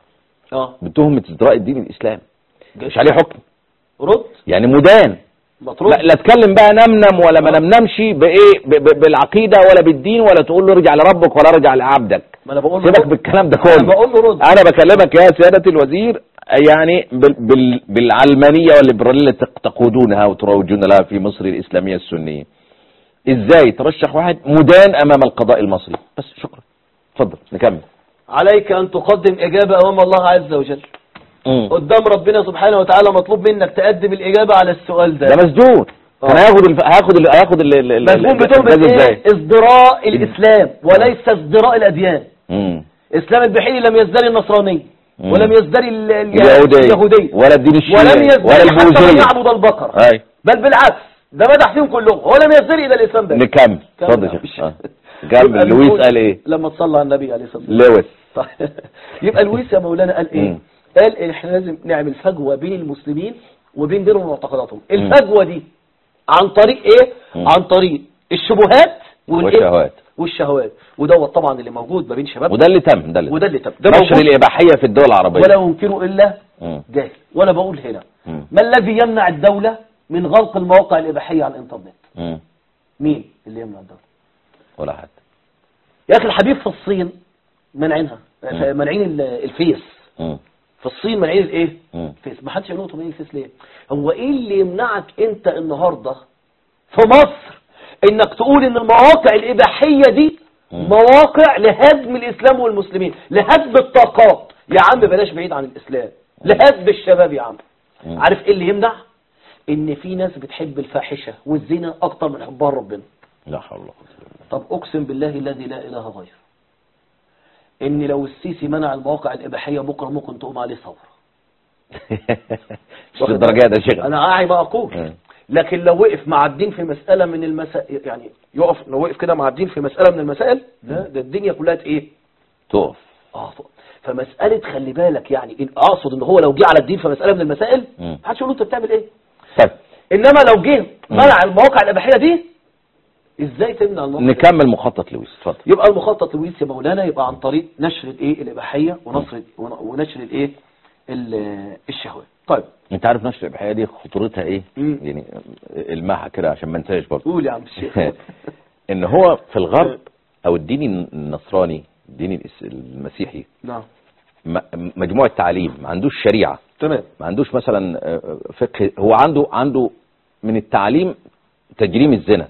اه بتهمة ازدراء الدين الاسلامي جاي. مش عليه حكم رد يعني مدان مطرود لا, لا تكلم بقى نمنم ولا ما نمنمش بايه ب- ب- بالعقيده ولا بالدين ولا تقول له ارجع لربك ولا ارجع لعبدك ما انا بقول له سيبك رد. بالكلام ده انا كله بقول له رد انا بكلمك يا سياده الوزير يعني بال بال بالعلمانيه والليبراليه اللي تق- تقودونها وتروجون لها في مصر الاسلاميه السنيه ازاي ترشح واحد مدان امام القضاء المصري بس شكرا اتفضل نكمل عليك ان تقدم اجابة امام الله عز وجل قدام ربنا سبحانه وتعالى مطلوب منك تقدم الاجابة على السؤال ده ده مسجون كان آه. هياخد الف... هياخد ال... هياخد ال... ال... ال- مسجون ال- بتهمة الجاز ايه ازاي ازدراء الاسلام وليس ازدراء الاديان مم. اسلام البحيري لم يزدري النصرانية مم. ولم يزدري ال- ال- اليهودية اليهودية ولا الدين الشيعي ولم ولا يزدري حتى من البوذية يعبد البقرة اي بل بالعكس ده مدح فيهم كلهم هو لم يزدري الى الاسلام بس نكمل كمل اتفضل يا يا عم. شيخ آه. كمل يبقى لويس بنقول- قال ايه لما تصلى على النبي عليه الصلاه والسلام لويس طيب. يبقى لويس يا مولانا قال ايه مم. قال إن احنا لازم نعمل فجوه بين المسلمين وبين دينهم ومعتقداتهم الفجوه دي عن طريق ايه مم. عن طريق الشبهات والإيه؟ والشهوات والشهوات ودوت طبعا اللي موجود ما بين شباب وده اللي تم ده اللي وده اللي تم ده نشر موجود الإباحية في الدول العربية ولا ينكره الا مم. جاهل وانا بقول هنا مم. ما الذي يمنع الدوله من غلق المواقع الاباحيه على الانترنت مم. مين اللي يمنع الدوله ولا حد يا اخي الحبيب في الصين منعينها مم. منعين ال- الفيس مم. في الصين منعين الايه مم. الفيس ما حدش يقول منعين الفيس ليه هو ايه اللي يمنعك انت النهارده في مصر انك تقول ان المواقع الاباحيه دي مم. مواقع لهدم الاسلام والمسلمين لهدم الطاقات يا عم بلاش بعيد عن الاسلام لهدم الشباب يا عم مم. عارف ايه اللي يمنع ان في ناس بتحب الفاحشه والزنا اكتر من حبها ربنا لا حول ولا قوة إلا بالله طب اقسم بالله الذي لا اله غيره ان لو السيسي منع المواقع الاباحيه بكره ممكن تقوم عليه ثوره مش للدرجة ده شيخ انا قاعد ما اقول مم. لكن لو وقف مع الدين في مساله من المسائل يعني يقف لو وقف كده مع الدين في مساله من المسائل لا ده الدنيا كلها ت- ايه تقف اه ف- فمساله خلي بالك يعني إن اقصد ان هو لو جه على الدين في مساله من المسائل مم. محدش يقول له انت بتعمل ايه طيب انما لو جه منع المواقع الاباحيه دي ازاي تمنع المواقع نكمل مخطط لويس اتفضل يبقى المخطط لويس يا مولانا يبقى عن طريق نشر الايه الاباحيه ونصر ون- ونشر الايه ال- الشهوات طيب انت عارف نشر الإباحية دي خطورتها ايه مم. يعني المعها كده عشان ما انساش برضه قول يا عم الشيخ ان هو في الغرب او الدين النصراني الدين الإس- المسيحي نعم م- مجموعة تعليم ما عندوش شريعة تمام ما عندوش مثلا آه، فقه هو عنده عنده من التعليم تجريم الزنا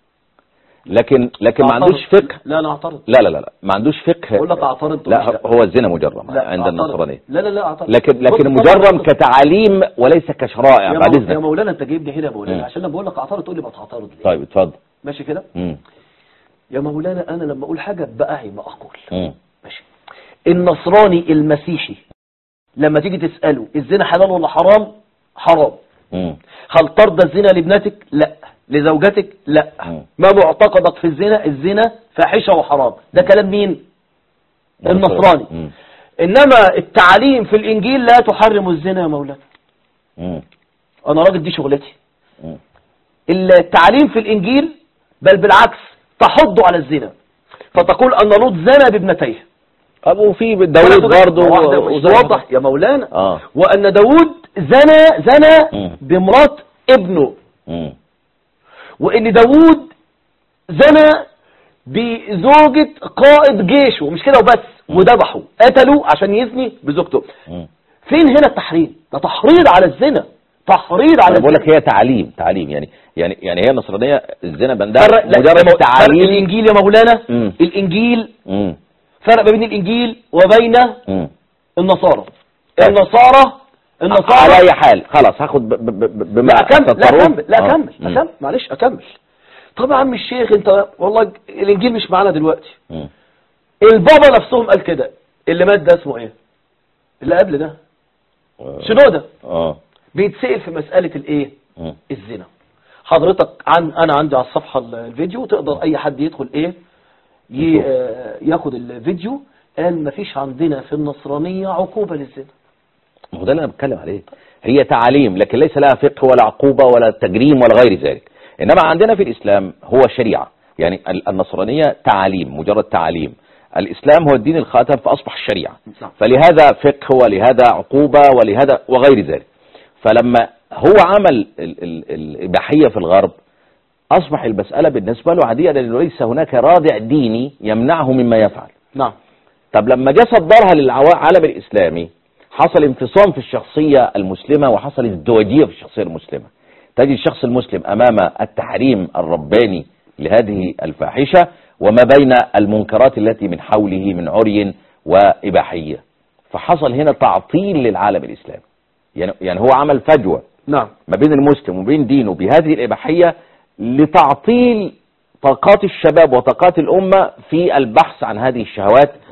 لكن لكن ما عندوش أعترض. فقه لا انا اعترض لا لا لا لا ما عندوش فقه بقول لك اعترض لا تقولش هو الزنا مجرم لا عند أعترض. النصرانية لا لا لا اعترض لكن بص لكن طبعاً مجرم أعترض. كتعليم وليس كشرائع يا, بعد مو... يا اذنك مولانا انت جايبني هنا يا مم. مولانا عشان لما بقول لك اعترض تقول لي ما تعترض ليه طيب اتفضل ماشي كده مم. يا مولانا انا لما اقول حاجه بأعي ما اقول مم. ماشي النصراني المسيحي لما تيجي تساله الزنا حلال ولا حرام حرام مم. هل ترضى الزنا لابنتك لا لزوجتك لا مم. ما معتقدك في الزنا الزنا فاحشه وحرام ده كلام مين النصراني مم. انما التعليم في الانجيل لا تحرم الزنا يا مولانا مم. انا راجل دي شغلتي مم. التعليم في الانجيل بل بالعكس تحض على الزنا فتقول ان لوط زنى بابنتيه طب وفي داوود برضه واحدة مش وزي- واضح يا مولانا اه وان داوود زنى زنى مم. بامرات ابنه مم. وان داوود زنى بزوجة قائد جيشه مش كده وبس وذبحه قتلوا عشان يزني بزوجته مم. فين هنا التحريم ده تحريض على الزنا تحريض على انا بقول الزنا لك هي تعليم تعليم يعني يعني يعني هي النصرانيه الزنا بندها فرق لا، مجرد فرق تعليم الانجيل يا مولانا مم. الانجيل مم. فرق ما بين الانجيل وبين مم. النصارى طيب. النصارى على النصارى اي حال خلاص هاخد ب- ب- ب- بما لا اكمل لا تضطرون. اكمل لا آه. اكمل مم. اكمل معلش اكمل طبعا عم الشيخ انت والله الانجيل مش معانا دلوقتي مم. البابا نفسهم قال كده اللي مات ده اسمه ايه اللي قبل ده آه. شنودة اه بيتسأل في مسألة الايه مم. الزنا حضرتك عن انا عندي على الصفحة ال- الفيديو تقدر اي حد يدخل ايه ي- يشوف. آه، ياخد الفيديو قال مفيش عندنا في النصرانية عقوبة للزنا ما هو ده اللي انا بتكلم عليه هي تعاليم لكن ليس لها فقه ولا عقوبه ولا تجريم ولا غير ذلك انما عندنا في الاسلام هو شريعه يعني ال- النصرانيه تعاليم مجرد تعاليم الاسلام هو الدين الخاتم فاصبح الشريعه نعم. فلهذا فقه ولهذا عقوبه ولهذا وغير ذلك فلما هو عمل ال- ال- الاباحيه في الغرب اصبح المساله بالنسبه له عاديه لانه ليس هناك رادع ديني يمنعه مما يفعل نعم طب لما جه صدرها للعالم الإسلامي حصل انفصام في الشخصية المسلمة وحصل ازدواجية في الشخصية المسلمة تجد الشخص المسلم أمام التحريم الرباني لهذه الفاحشة وما بين المنكرات التي من حوله من عري وإباحية فحصل هنا تعطيل للعالم الإسلامي يعني يعني هو عمل فجوة نعم ما بين المسلم وبين دينه بهذه الإباحية لتعطيل طاقات الشباب وطاقات الأمة في البحث عن هذه الشهوات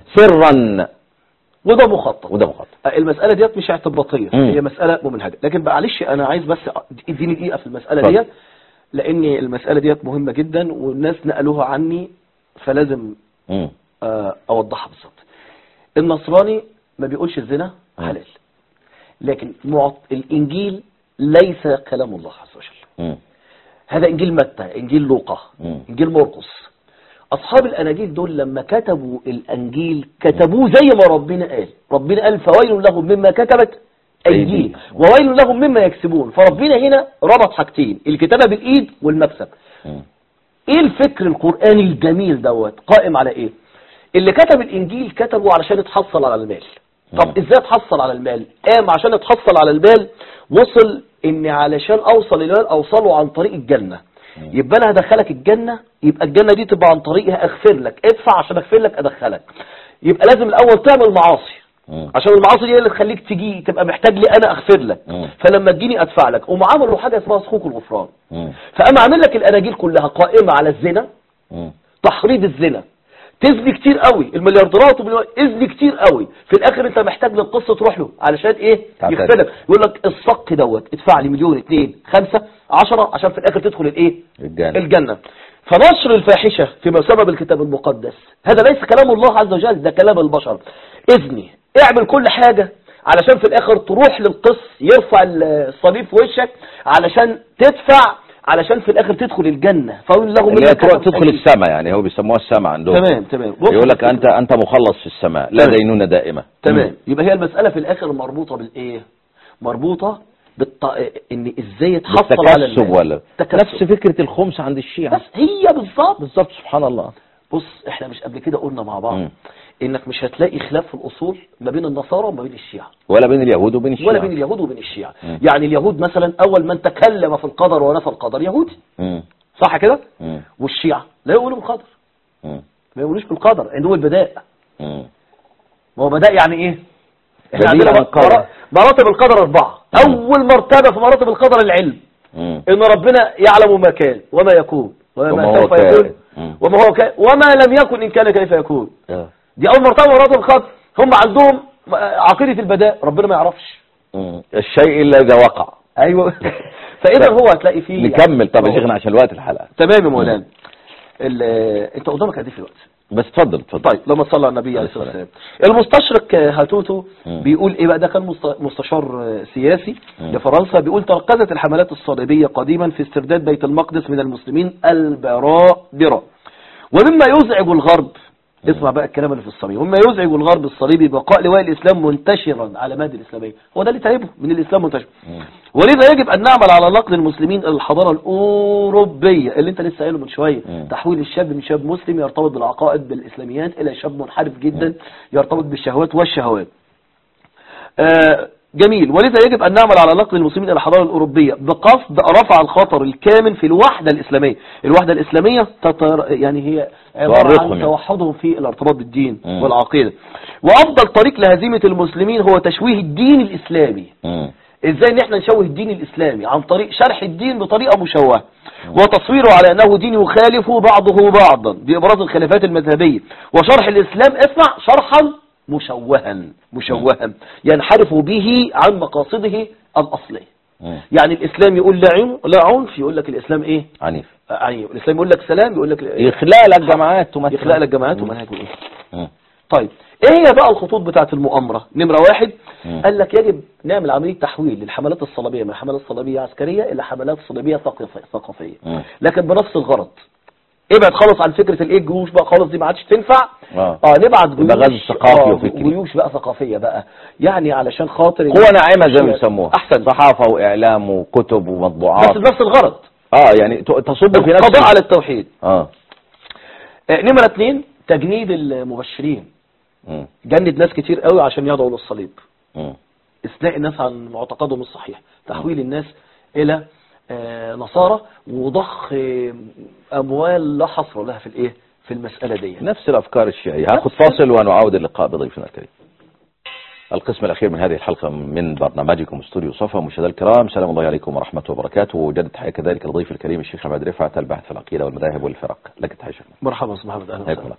سرا وده مخطط وده مخطط المسألة ديت مش اعتباطية مم. هي مسألة ممنهجة لكن معلش أنا عايز بس اديني دقيقة في المسألة اتفضل. ديت لأن المسألة ديت مهمة جدا والناس نقلوها عني فلازم مم. آه، أوضحها بالظبط النصراني ما بيقولش الزنا مم. حلال لكن معط... الإنجيل ليس كلام الله عز وجل مم. هذا إنجيل متى إنجيل لوقا مم. إنجيل مرقس أصحاب الأناجيل دول لما كتبوا الأنجيل كتبوه زي ما ربنا قال ربنا قال فويل لهم مما كتبت أيديهم أيديهم. وويل لهم مما يكسبون فربنا هنا ربط حاجتين الكتابة بالإيد والمكسب مم. ايه الفكر القرآني الجميل دوت قائم على ايه اللي كتب الانجيل كتبه علشان يتحصل على المال طب مم. ازاي اتحصل على المال قام عشان اتحصل على المال وصل ان علشان اوصل للمال اوصله عن طريق الجنة مم. يبقى انا هدخلك الجنة يبقى الجنة دي تبقى عن طريقها اغفر لك ادفع عشان اغفر لك ادخلك يبقى لازم الاول تعمل معاصي مم. عشان المعاصي دي هي اللي تخليك تجي تبقى محتاج لي انا اغفر لك مم. فلما تجيني ادفع لك ومعاملوا حاجه اسمها صكوك الغفران مم. فقام عامل لك الاناجيل كلها قائمه على الزنا مم. تحريض الزنا تزني كتير قوي المليارديرات وبالو- اذني كتير قوي في الاخر انت محتاج للقصه تروح له علشان ايه تعتذر. يغفر لك يقول لك الصك دوت ادفع لي مليون اتنين خمسة عشرة عشان في الاخر تدخل الايه الجنة الجنة فنشر الفاحشة فيما سبب الكتاب المقدس هذا ليس كلام الله عز وجل ده كلام البشر اذني اعمل كل حاجة علشان في الاخر تروح للقس يرفع الصليب في وشك علشان تدفع علشان في الاخر تدخل الجنة فاقول له اللي هي تروح تدخل السماء يعني هو بيسموها السماء عندهم تمام تمام بص يقول لك انت انت مخلص في السماء لا تمام. دينونة دائمة تمام يبقى هي المسألة في الآخر مربوطة بالإيه مربوطة بالط... إن إزاي يتحصل على بالتكسب المال. ولا تكسب. نفس فكرة الخمس عند الشيعة بس هي بالظبط بالظبط سبحان الله بص احنا مش قبل كده قلنا مع بعض مم. انك مش هتلاقي خلاف في الاصول ما بين النصارى وما بين الشيعة ولا بين اليهود وبين الشيعة ولا بين اليهود وبين الشيعة مم. يعني اليهود مثلا اول من تكلم في القدر ونفى القدر يهودي مم. صح كده مم. والشيعة لا يقولوا بالقدر مم. ما يقولوش بالقدر عندهم البداء مم. ما هو بداء يعني ايه احنا بديل عندنا عن القدر. مرا- مراتب القدر اربعة مم. اول مرتبة في مراتب القدر العلم مم. ان ربنا يعلم ما كان وما يكون وما وما هو سوف كائن. يكون مم. وما هو كان وما لم يكن ان كان كيف يكون آه. دي اول مرتبه من مراتب القدر هم عندهم عقيده البداء ربنا ما يعرفش مم. الشيء الا اذا وقع ايوه فاذا هو هتلاقي فيه نكمل طب يا شيخنا عشان الوقت الحلقة تمام يا مولانا ال- انت قدامك قد ايه في الوقت بس اتفضل اتفضل طيب لما صلى على النبي عليه الصلاه السلام. والسلام المستشرق هاتوتو مم. بيقول ايه بقى ده كان مست- مستشار سياسي مم. لفرنسا بيقول تركزت الحملات الصليبيه قديما في استرداد بيت المقدس من المسلمين البرابره ومما يزعج الغرب اسمع بقى الكلام اللي في الصميم ومما يزعج الغرب الصليبي بقاء لواء الاسلام منتشرا على مادة الاسلاميه هو ده اللي تعبه من الاسلام منتشر مم. ولذا يجب ان نعمل على نقل المسلمين الى الحضاره الاوروبيه اللي انت لسه قايله من شويه مم. تحويل الشاب من شاب مسلم يرتبط بالعقائد بالاسلاميات الى شاب منحرف جدا يرتبط بالشهوات والشهوات آه، جميل ولذا يجب أن نعمل على نقل المسلمين إلى الحضارة الأوروبية بقصد رفع الخطر الكامن في الوحدة الإسلامية الوحدة الإسلامية تطر يعني هي عبارة تؤرقهم عن يعني. توحدهم في الارتباط بالدين مم. والعقيدة وأفضل طريق لهزيمة المسلمين هو تشويه الدين الإسلامي مم. ازاي ان احنا نشوه الدين الاسلامي عن طريق شرح الدين بطريقة مشوهة وتصويره على انه دين يخالف بعضه بعضا بابراز الخلافات المذهبية وشرح الاسلام اسمع شرحا مشوها مشوها ينحرف به عن مقاصده الاصلية مم. يعني الاسلام يقول لا عنف لا عنف يقول لك الاسلام ايه عنيف يعني الاسلام يقول لك سلام يقول لك يخلق لك جماعات تمثل يخلق لك جماعات مم. ومناهج وايه مم. طيب ايه هي بقى الخطوط بتاعت المؤامرة نمرة واحد مم. قال لك يجب نعمل عملية تحويل للحملات الصليبية من حملات صليبية عسكرية الى حملات صليبية ثقافية ثقافية مم. لكن بنفس الغرض ابعد خالص عن فكرة الايه الجيوش بقى خالص دي ما عادش تنفع آه. اه نبعت يبقى غزو جيوش ثقافي آه وفقري. جيوش بقى ثقافية بقى يعني علشان خاطر قوة ناعمة زي ما بيسموها احسن صحافة واعلام وكتب بس ومطبوعات بنفس الغرض اه يعني ت- تصب في نفس القضاء على التوحيد اه آه نمرة اتنين تجنيد المبشرين مم. جند ناس كتير قوي عشان يدعوا للصليب مم. اثناء الناس عن معتقدهم الصحيح تحويل الناس الى آه، نصارى وضخ آه، اموال لا حصر لها في الايه في المساله دي نفس الافكار الشيعية هاخد فاصل ونعود اللقاء بضيفنا الكريم القسم الأخير من هذه الحلقة من برنامجكم استوديو صفا مشاهدينا الكرام سلام الله عليكم ورحمة وبركاته وجدد تحية كذلك لضيف الكريم الشيخ أحمد رفعت الباحث في العقيدة والمذاهب والفرق لك تحية شيخنا مرحبا استاذ محمد اهلا حياكم وسهلا الله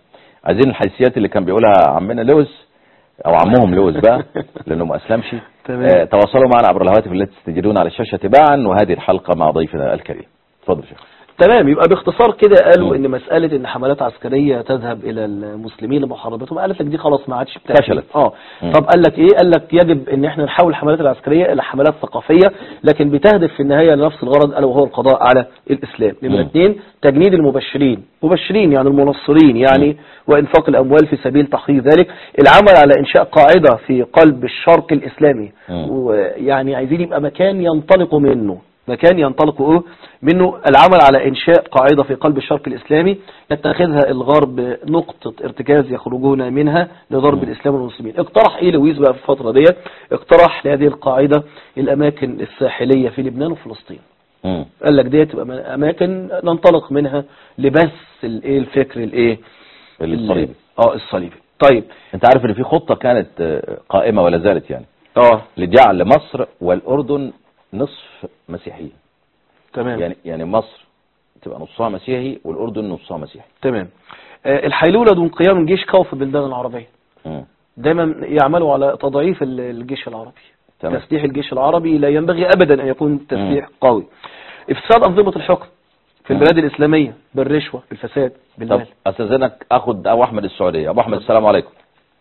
عايزين الحيثيات اللي كان بيقولها عمنا لوز او عمهم لوز بقى لانه ما اسلمش تمام. آه، تواصلوا معنا عبر الهواتف التي تستجدون على الشاشه تباعا وهذه الحلقه مع ضيفنا الكريم اتفضل يا شيخ تمام يبقى باختصار كده قالوا مم. ان مسألة ان حملات عسكرية تذهب الى المسلمين لمحاربتهم قالت لك دي خلاص ما عادش بتاعت فشلت. اه مم. طب قال لك ايه قال لك يجب ان احنا نحول الحملات العسكرية الى حملات ثقافية لكن بتهدف في النهاية لنفس الغرض الا وهو القضاء على الاسلام نمرة مم. اثنين تجنيد المبشرين مبشرين يعني المنصرين يعني وانفاق الاموال في سبيل تحقيق ذلك العمل على انشاء قاعدة في قلب الشرق الاسلامي مم. ويعني عايزين يبقى مكان ينطلقوا منه مكان ينطلقوا إيه؟ منه العمل على إنشاء قاعدة في قلب الشرق الإسلامي يتخذها الغرب نقطة ارتكاز يخرجون منها لضرب الإسلام والمسلمين اقترح إيه لويس بقى في الفترة ديت اقترح لهذه القاعدة الأماكن الساحلية في لبنان وفلسطين مم. قال لك ديت تبقى أماكن ننطلق منها لبث الإيه الفكر الإيه الصليبي اه الصليبي طيب انت عارف ان في خطه كانت آه، قائمه ولا زالت يعني اه لجعل مصر والاردن نصف مسيحيين تمام يعني يعني مصر تبقى نصها مسيحي والاردن نصها مسيحي تمام آه، الحيلولة دون قيام جيش قوي في البلدان العربية مم. دايما يعملوا على تضعيف ال- الجيش العربي تمام. تسليح الجيش العربي لا ينبغي أبدا أن يكون تسليح قوي إفساد أنظمة الحكم في مم. البلاد الإسلامية بالرشوة بالفساد طب بالمال استاذنك اخد ابو احمد السعوديه ابو احمد السلام عليكم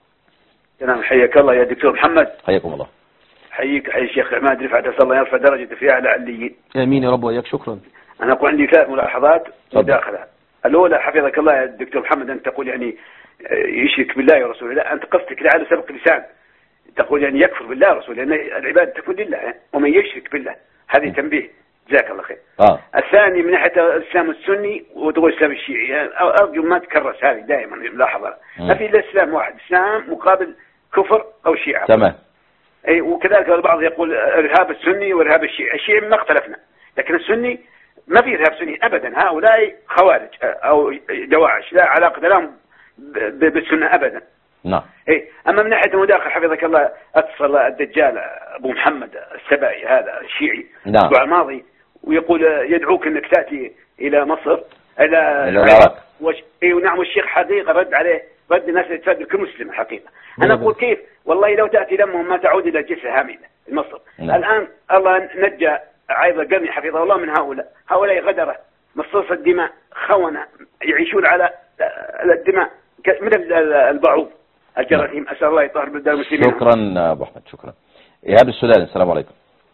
نعم حياك الله يا دكتور محمد حياكم الله حييك حي الشيخ عماد رفعت اسال الله يرفع درجته في اعلى عليين آمين يا رب وإياك شكرا انا اقول عندي ثلاث ملاحظات تفضل. مداخله الاولى حفظك الله يا دكتور محمد انت تقول يعني آه، يشرك بالله ورسوله لا انت قصدك لعل سبق لسان تقول يعني يكفر بالله ورسوله لان العباده تكون لله ومن يشرك بالله هذه تنبيه جزاك الله خير اه الثاني من ناحيه الاسلام السني وتقول الاسلام الشيعي يعني ارجو ما تكرس هذه دائما ملاحظه مم. ما في الا اسلام واحد اسلام مقابل كفر او شيعه تمام اي وكذلك البعض يقول ارهاب السني وارهاب الشيعي، الشيعي ما اختلفنا، لكن السني ما في ارهاب سني ابدا، هؤلاء خوارج او دواعش لا علاقه لهم ب- ب- بالسنه ابدا. نعم اي اما من ناحيه المداخله حفظك الله اتصل الدجال ابو محمد السبعي هذا الشيعي نعم. الاسبوع الماضي ويقول يدعوك انك تاتي الى مصر الى إلى العراق. وش... اي ونعم الشيخ حقيقه رد عليه رد الناس اللي تفادي كل مسلم الحقيقه انا نعم. اقول كيف والله لو تاتي دمهم ما تعود الى الجثه هامده مصر نعم. الان الله نجى عايض القرني حفظه الله من هؤلاء هؤلاء غدره مصاص الدماء خونه يعيشون على الدماء ك- مثل البعوض الجراثيم اسال الله يطهر بلدان المسلمين شكرا ابو احمد شكرا ايهاب السوداني السلام عليكم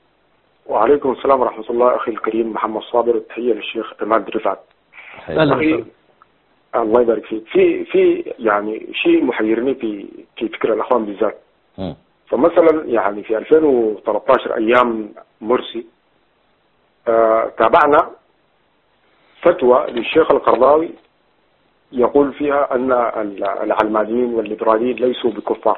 وعليكم السلام ورحمة الله أخي الكريم محمد صابر التحية للشيخ عماد رفعت أهلا أخي وسهلا الله يبارك فيك في في يعني شيء محيرني في في فكر الأخوان بالذات مم. فمثلا يعني في 2013 أيام مرسي آه تابعنا فتوى للشيخ القرضاوي يقول فيها أن ال- العلمانيين والليبراليين ليسوا بكفار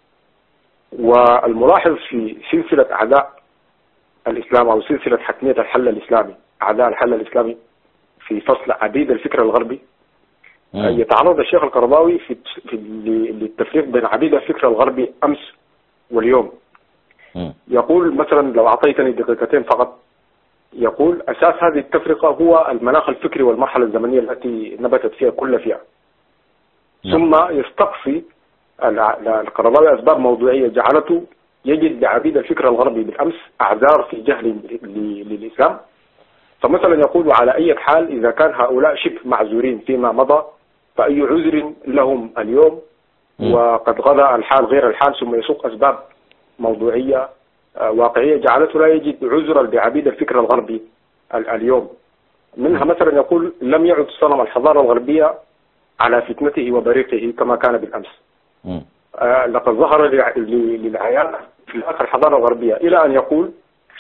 والملاحظ في سلسلة أعداء الإسلام أو سلسلة حتمية الحل الإسلامي أعداء الحل الإسلامي في فصل عبيد الفكر الغربي مم. يتعرض الشيخ القرضاوي في, في للتفريق بين عبيد الفكر الغربي أمس واليوم مم. يقول مثلا لو أعطيتني دقيقتين فقط يقول أساس هذه التفرقة هو المناخ الفكري والمرحلة الزمنية التي نبتت فيها كل فئة نعم. ثم يستقصي الع- القرضاوي أسباب موضوعية جعلته يجد لعبيد الفكر الغربي بالأمس أعذار في جهل ل- للإسلام فمثلا يقول على أي حال إذا كان هؤلاء شبه معذورين فيما مضى فأي عذر لهم اليوم مم. وقد غدا الحال غير الحال ثم يسوق أسباب موضوعية آه، واقعية جعلته لا يجد عذرا لعبيد الفكر الغربي ال- اليوم منها مثلا يقول لم يعد صنم الحضارة الغربية على فتنته وبريقه كما كان بالأمس مم. آه، لقد ظهر للع- ل- للعيان في الآخر الحضارة الغربية إلى أن يقول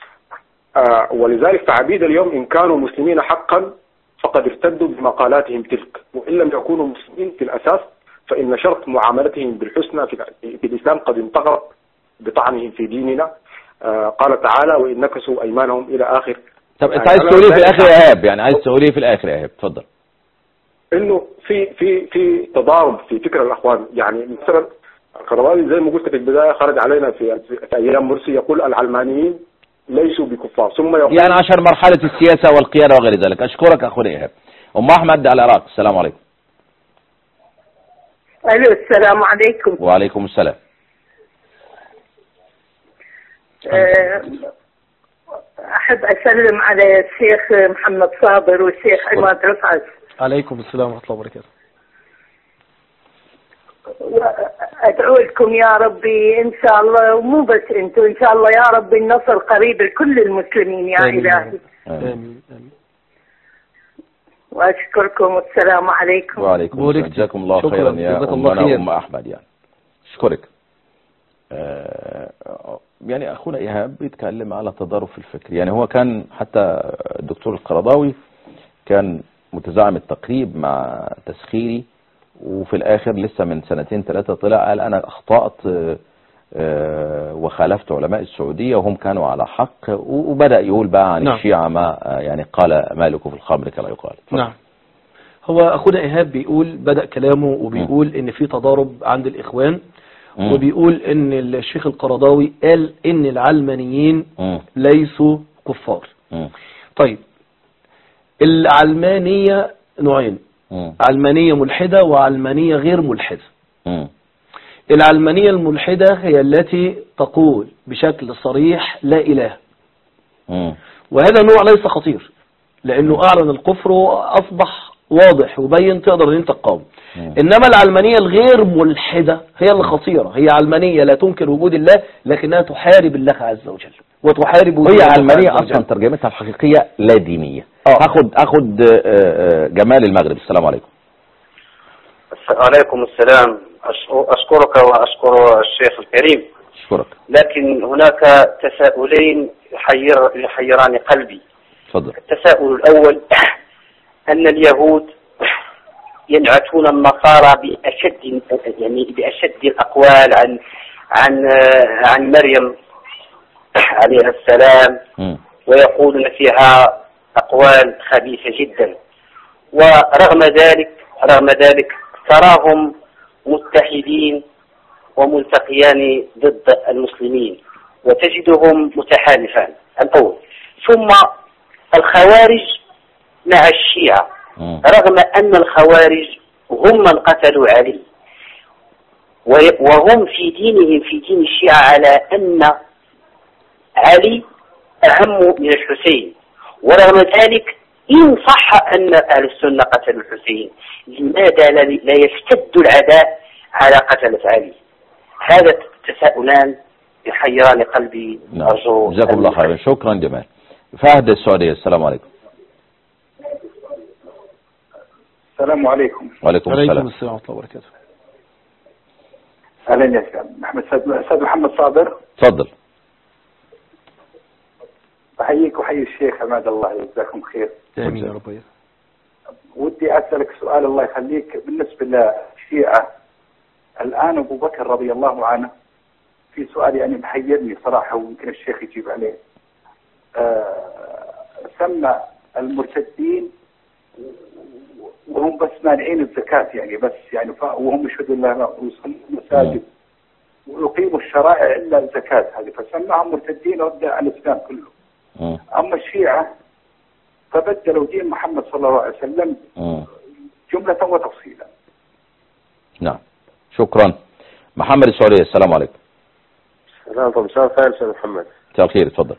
آه، ولذلك فعبيد اليوم إن كانوا مسلمين حقا فقد ارتدوا بمقالاتهم تلك وإن لم يكونوا مسلمين في الأساس فإن شرط معاملتهم بالحسنى في, ال- في الإسلام قد انتقض بطعنهم في ديننا آه، قال تعالى وإن نكسوا أيمانهم إلى آخر طب انت يعني عايز أنا تقول ايه في لا- الاخر يا ايهاب يعني عايز تقول ايه في الاخر يا ايهاب اتفضل انه في في في تضارب في فكر الاخوان يعني مثلا القرضاوي زي ما قلت في البدايه خرج علينا في, في ايام مرسي يقول العلمانيين ليسوا بكفار ثم يقول يعني عشان مرحلة السياسة والقيادة وغير ذلك أشكرك أخونا إيهاب أم أحمد على العراق السلام عليكم الو السلام عليكم وعليكم السلام آه، احب اسلم على الشيخ محمد صابر والشيخ عماد رفعت عليكم السلام ورحمة الله وبركاته وادعو لكم يا ربي ان شاء الله ومو بس انتم ان شاء الله يا ربي النصر قريب لكل المسلمين يا آمين. الهي آمين. آمين آمين واشكركم والسلام عليكم وعليكم السلام بوركت. جزاكم الله شكراً. خيرا يا جزاك الله أمنا خير. وأم أحمد يعني أشكرك آه، يعني أخونا إيهاب بيتكلم على تضارب الفكر يعني هو كان حتى الدكتور القرضاوي كان متزعم التقريب مع تسخيري وفي الآخر لسه من سنتين ثلاثة طلع قال أنا أخطأت آه، آه، وخالفت علماء السعودية وهم كانوا على حق و- وبدأ يقول بقى عن نعم. الشيعة ما آه، يعني قال مالك في الخمر كما يقال اتفضل. نعم هو اخونا ايهاب بيقول بدأ كلامه وبيقول ان في تضارب عند الاخوان مم. وبيقول ان الشيخ القرضاوي قال ان العلمانيين مم. ليسوا كفار مم. طيب العلمانية نوعين مم. علمانية ملحدة وعلمانية غير ملحدة مم. العلمانية الملحدة هي التي تقول بشكل صريح لا إله مم. وهذا نوع ليس خطير لأنه أعلن الكفر وأصبح واضح وبين تقدر أن أنت تقاوم مم. إنما العلمانية الغير ملحدة هي اللي خطيرة هي علمانية لا تنكر وجود الله لكنها تحارب الله عز وجل وتحارب وجود هي الله علمانية عز وجل. اصلا ترجمتها الحقيقية لا دينية آه. اخد اخد آه، آه، جمال المغرب السلام عليكم عليكم السلام أش- أشكرك وأشكر الشيخ الكريم اشكرك لكن هناك تساؤلين يحير يحيران قلبي اتفضل التساؤل الأول أن اليهود ينعتون النصارى بأشد يعني بأشد الأقوال عن عن عن مريم عليها السلام مم. ويقولون فيها أقوال خبيثة جدا ورغم ذلك رغم ذلك تراهم متحدين وملتقيان ضد المسلمين وتجدهم متحالفان الأول ثم الخوارج مع الشيعة مم. رغم أن الخوارج هم من قتلوا علي وي- وهم في دينهم في دين الشيعة على أن علي أهم من الحسين ورغم ذلك إن صح أن أهل السنة قتلوا الحسين لماذا لا لا يشتد العداء على قتلة علي هذا تساؤلان يحيران قلبي نعم أرجو جزاكم الله أن- خيرا شكرا جمال فهد السعودية السلام عليكم السلام عليكم وعليكم عليكم السلام السلام ورحمة الله وبركاته اهلا يا شباب محمد سيد استاذ محمد صابر تفضل احييك واحيي الشيخ عماد الله يجزاكم خير آمين يا رب ودي اسالك سؤال الله يخليك بالنسبه للشيعه الان ابو بكر رضي الله عنه في سؤال يعني محيرني صراحه ويمكن الشيخ يجيب عليه آه سمى المرتدين وهم بس مانعين الزكاه يعني بس يعني ف- وهم يشهدوا الله ويصلوا المساجد ويقيموا الشرائع الا الزكاه هذه فسماهم مرتدين وابدا على الاسلام كله مم. اما الشيعه فبدلوا دين محمد صلى الله عليه وسلم مم. جمله وتفصيلا نعم شكرا محمد السعودية السلام عليكم سلام طب مساء الخير استاذ محمد مساء الخير اتفضل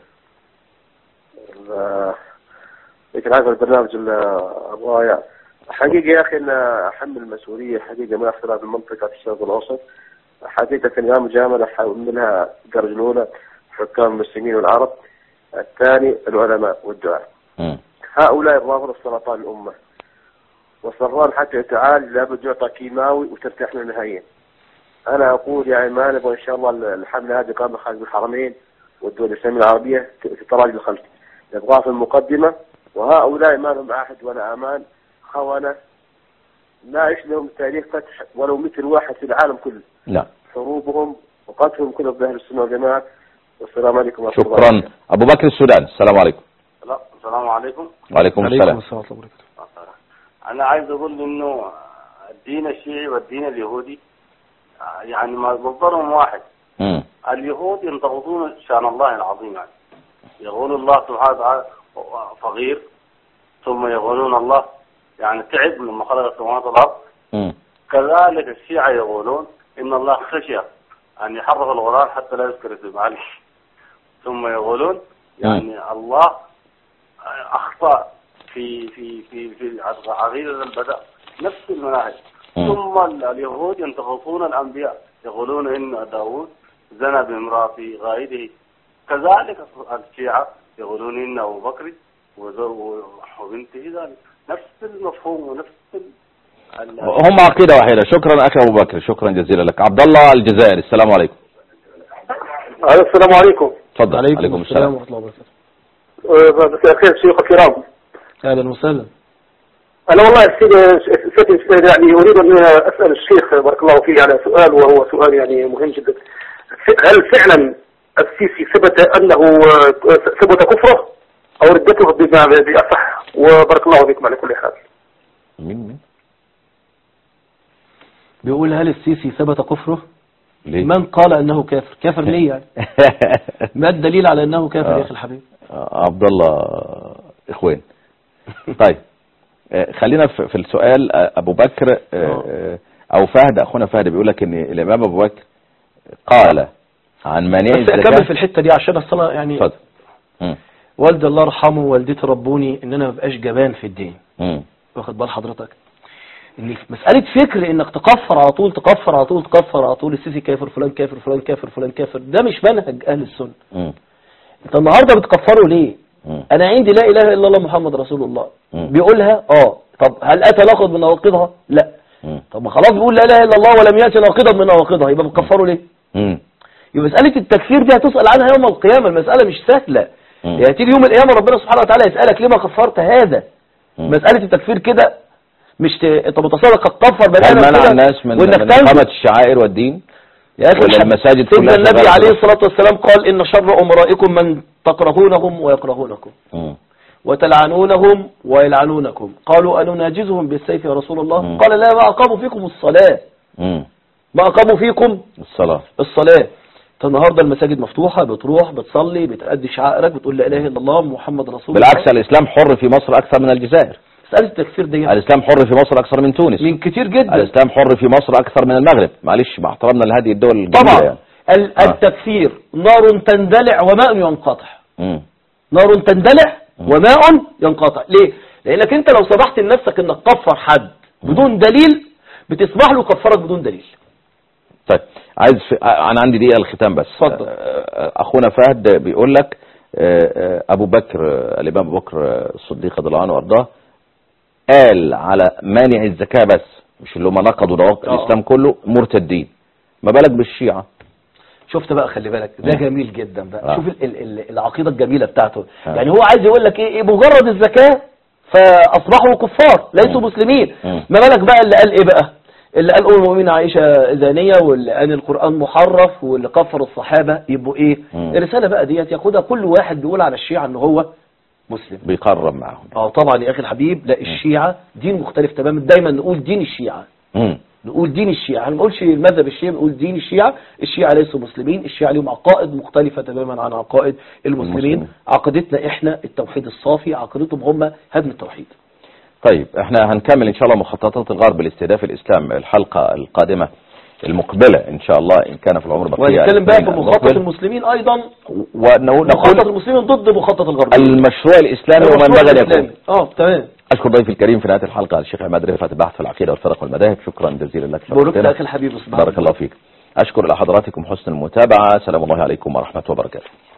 ال- يمكن هذا البرنامج اللي ابغاه يعني. حقيقة يا اخي ان احمل المسؤولية حقيقة من اختلاف المنطقة في الشرق الاوسط حقيقة يا مجاملة منها الدرجة الاولى حكام المسلمين والعرب الثاني العلماء والدعاء مم. هؤلاء الرافضة سرطان الأمة والسرطان حتى يتعالج لابد يعطى كيماوي وترتاح له نهائيا أنا أقول يعني ما نبغى إن شاء الله الحملة هذه قام خارج الحرمين والدول الإسلامية العربية تتراجع الخلف نبغاها في المقدمة وهؤلاء ما لهم عهد ولا أمان خونة لا يعيش لهم تاريخ فتح ولو مثل واحد في العالم كله نعم حروبهم وقتلهم كلهم بأهل السنة والجماعة والسلام عليكم ورحمة الله شكرا ابو بكر السودان السلام عليكم لا السلام عليكم وعليكم عليكم السلام السلام ورحمة الله وبركاته انا عايز اقول انه الدين الشيعي والدين اليهودي يعني مصدرهم واحد مم. اليهود ينتقضون شان الله العظيم يعني يقول الله سبحانه وتعالى فقير ثم يقولون الله يعني تعب لما خلق السماوات والارض مم. كذلك الشيعة يقولون إن الله خشي أن يحرف القرآن حتى لا يذكر اسم علي ثم يقولون يعني الله أخطأ في في في في عقيدة البدء نفس المناهج مم. ثم اليهود ينتقصون الأنبياء يقولون إن داود زنى بامرأة غائده كذلك الشيعة يقولون إن أبو بكر وزو- وبنته ذلك نفس المفهوم ونفس ال- ال- هم عقيدة واحدة شكرا أخي أبو بكر شكرا جزيلا لك عبد الله الجزائري السلام عليكم السلام عليكم تفضل عليكم, السلام ورحمة الله وبركاته مساء الخير شيوخ الكرام أهلا وسهلا انا والله سيدي سيدي يعني اريد ان اسال الشيخ بارك الله فيه على سؤال وهو سؤال يعني مهم جدا هل فعلا السيسي ثبت انه ثبت كفره او ردته بما باصح وبارك الله فيكم على كل حال مين مين بيقول هل السيسي ثبت كفره ليه من قال أنه كافر كافر ليه يعني ما الدليل على أنه كافر آه. يا أخي الحبيب عبد الله اخوان طيب آه، خلينا في في السؤال آه، ابو بكر آه، آه، او فهد اخونا فهد بيقول لك ان الامام ابو بكر قال عن مانع بس أكمل في الزكاه الحتة دي عشان الصلاة يعني اتفضل مم. والدي الله يرحمه ووالدتي ربوني ان انا ما بقاش جبان في الدين مم. واخد بال حضرتك ان في مسألة فكر انك تكفر على طول تكفر على طول تكفر على طول السيسي كافر فلان كافر فلان كافر فلان كافر ده مش منهج اهل السنة مم. انت النهاردة بتكفره ليه مم. انا عندي لا اله الا الله محمد رسول الله مم. بيقولها اه طب هل اتى ناقض من نواقضها لا مم. طب ما خلاص بيقول لا اله الا الله ولم ياتي ناقضا من نواقضها يبقى بتكفره ليه مم. يبقى مسألة التكفير دي هتسأل عنها يوم القيامة المسألة مش سهلة مم. يعني تيجي يوم القيامة ربنا سبحانه وتعالى يسألك لما كفرت هذا مم. مسألة التكفير كده مش ت... انت متصور تكفر بني هل آدم منع كده الناس من وانك من تنزل اقامه الشعائر والدين يا اخي ولا الحبيب، المساجد سيدنا كلها النبي شغالة عليه كده؟ الصلاة والسلام قال ان شر امرائكم من تكرهونهم ويكرهونكم مم. وتلعنونهم ويلعنونكم قالوا أنناجزهم بالسيف يا رسول الله مم. قال لا ما أقاموا فيكم الصلاة مم. ما أقاموا فيكم الصلاه الصلاة انت النهاردة المساجد مفتوحة بتروح بتصلي بتأدي شعائرك بتقول لا إله إلا الله محمد رسول الله بالعكس الاسلام حر في مصر اكثر من الجزائر مسألة التكفير دي الاسلام حر في مصر اكثر من تونس من كتير جدا الاسلام حر في مصر اكثر من المغرب معلش مع احترامنا لهذه الدول الجميله طبعا يعني. ال- آه. التكفير نار تندلع وماء ينقطع مم. نار تندلع وماء ينقطع ليه لانك انت لو سمحت لنفسك انك تكفر حد بدون دليل بتسمح له يكفرك بدون دليل طيب عايز في... آه، انا عندي دقيقه الختام بس اتفضل. آه، آه، اخونا فهد بيقول لك آه، آه، ابو بكر آه، الامام ابو بكر آه، الصديق رضي الله عنه وارضاه قال على مانع الزكاه بس مش اللي هم نقضوا نواقض آه. الاسلام كله مرتدين ما بالك بالشيعه شفت بقى خلي بالك ده مم. جميل جدا بقى آه. شوف ال ال العقيدة الجميلة بتاعته آه. يعني هو عايز يقول لك ايه إيه مجرد الزكاة فاصبحوا كفار ليسوا مم. مسلمين مم. ما بالك بقى اللي قال ايه بقى اللي قال ام المؤمنين عائشة زانية واللي قال القرآن محرف واللي كفر الصحابة يبقوا ايه مم. الرسالة بقى ديت ياخدها كل واحد بيقول على الشيعة ان هو مسلم بيقرب معاهم اه طبعا يا اخي الحبيب لا الشيعة دين مختلف تماما دايما نقول دين الشيعة مم. نقول دين الشيعة ما نقولش المذهب الشيعي نقول دين الشيعة الشيعة ليسوا مسلمين الشيعة لهم عقائد مختلفة تماما عن عقائد المسلمين المسلمين. عقيدتنا احنا التوحيد الصافي عقيدتهم هم هدم التوحيد طيب احنا هنكمل ان شاء الله مخططات الغرب لاستهداف الاسلام الحلقه القادمه المقبله ان شاء الله ان كان في العمر بقيه ونتكلم بقى في الاثنين مخطط المقبل. المسلمين ايضا ونقول مخطط المسلمين ضد مخطط الغرب المشروع الاسلامي ومن المشروع بغى ان الإسلامي. يكون اه تمام اشكر ضيفي الكريم في نهايه الحلقه الشيخ عماد رفعت البحث في العقيده والفرق والمذاهب شكرا جزيلا لك بارك شرفتنا. اخي الحبيب سبحان بارك الله فيك اشكر الى حضراتكم حسن المتابعه سلام الله عليكم ورحمه وبركاته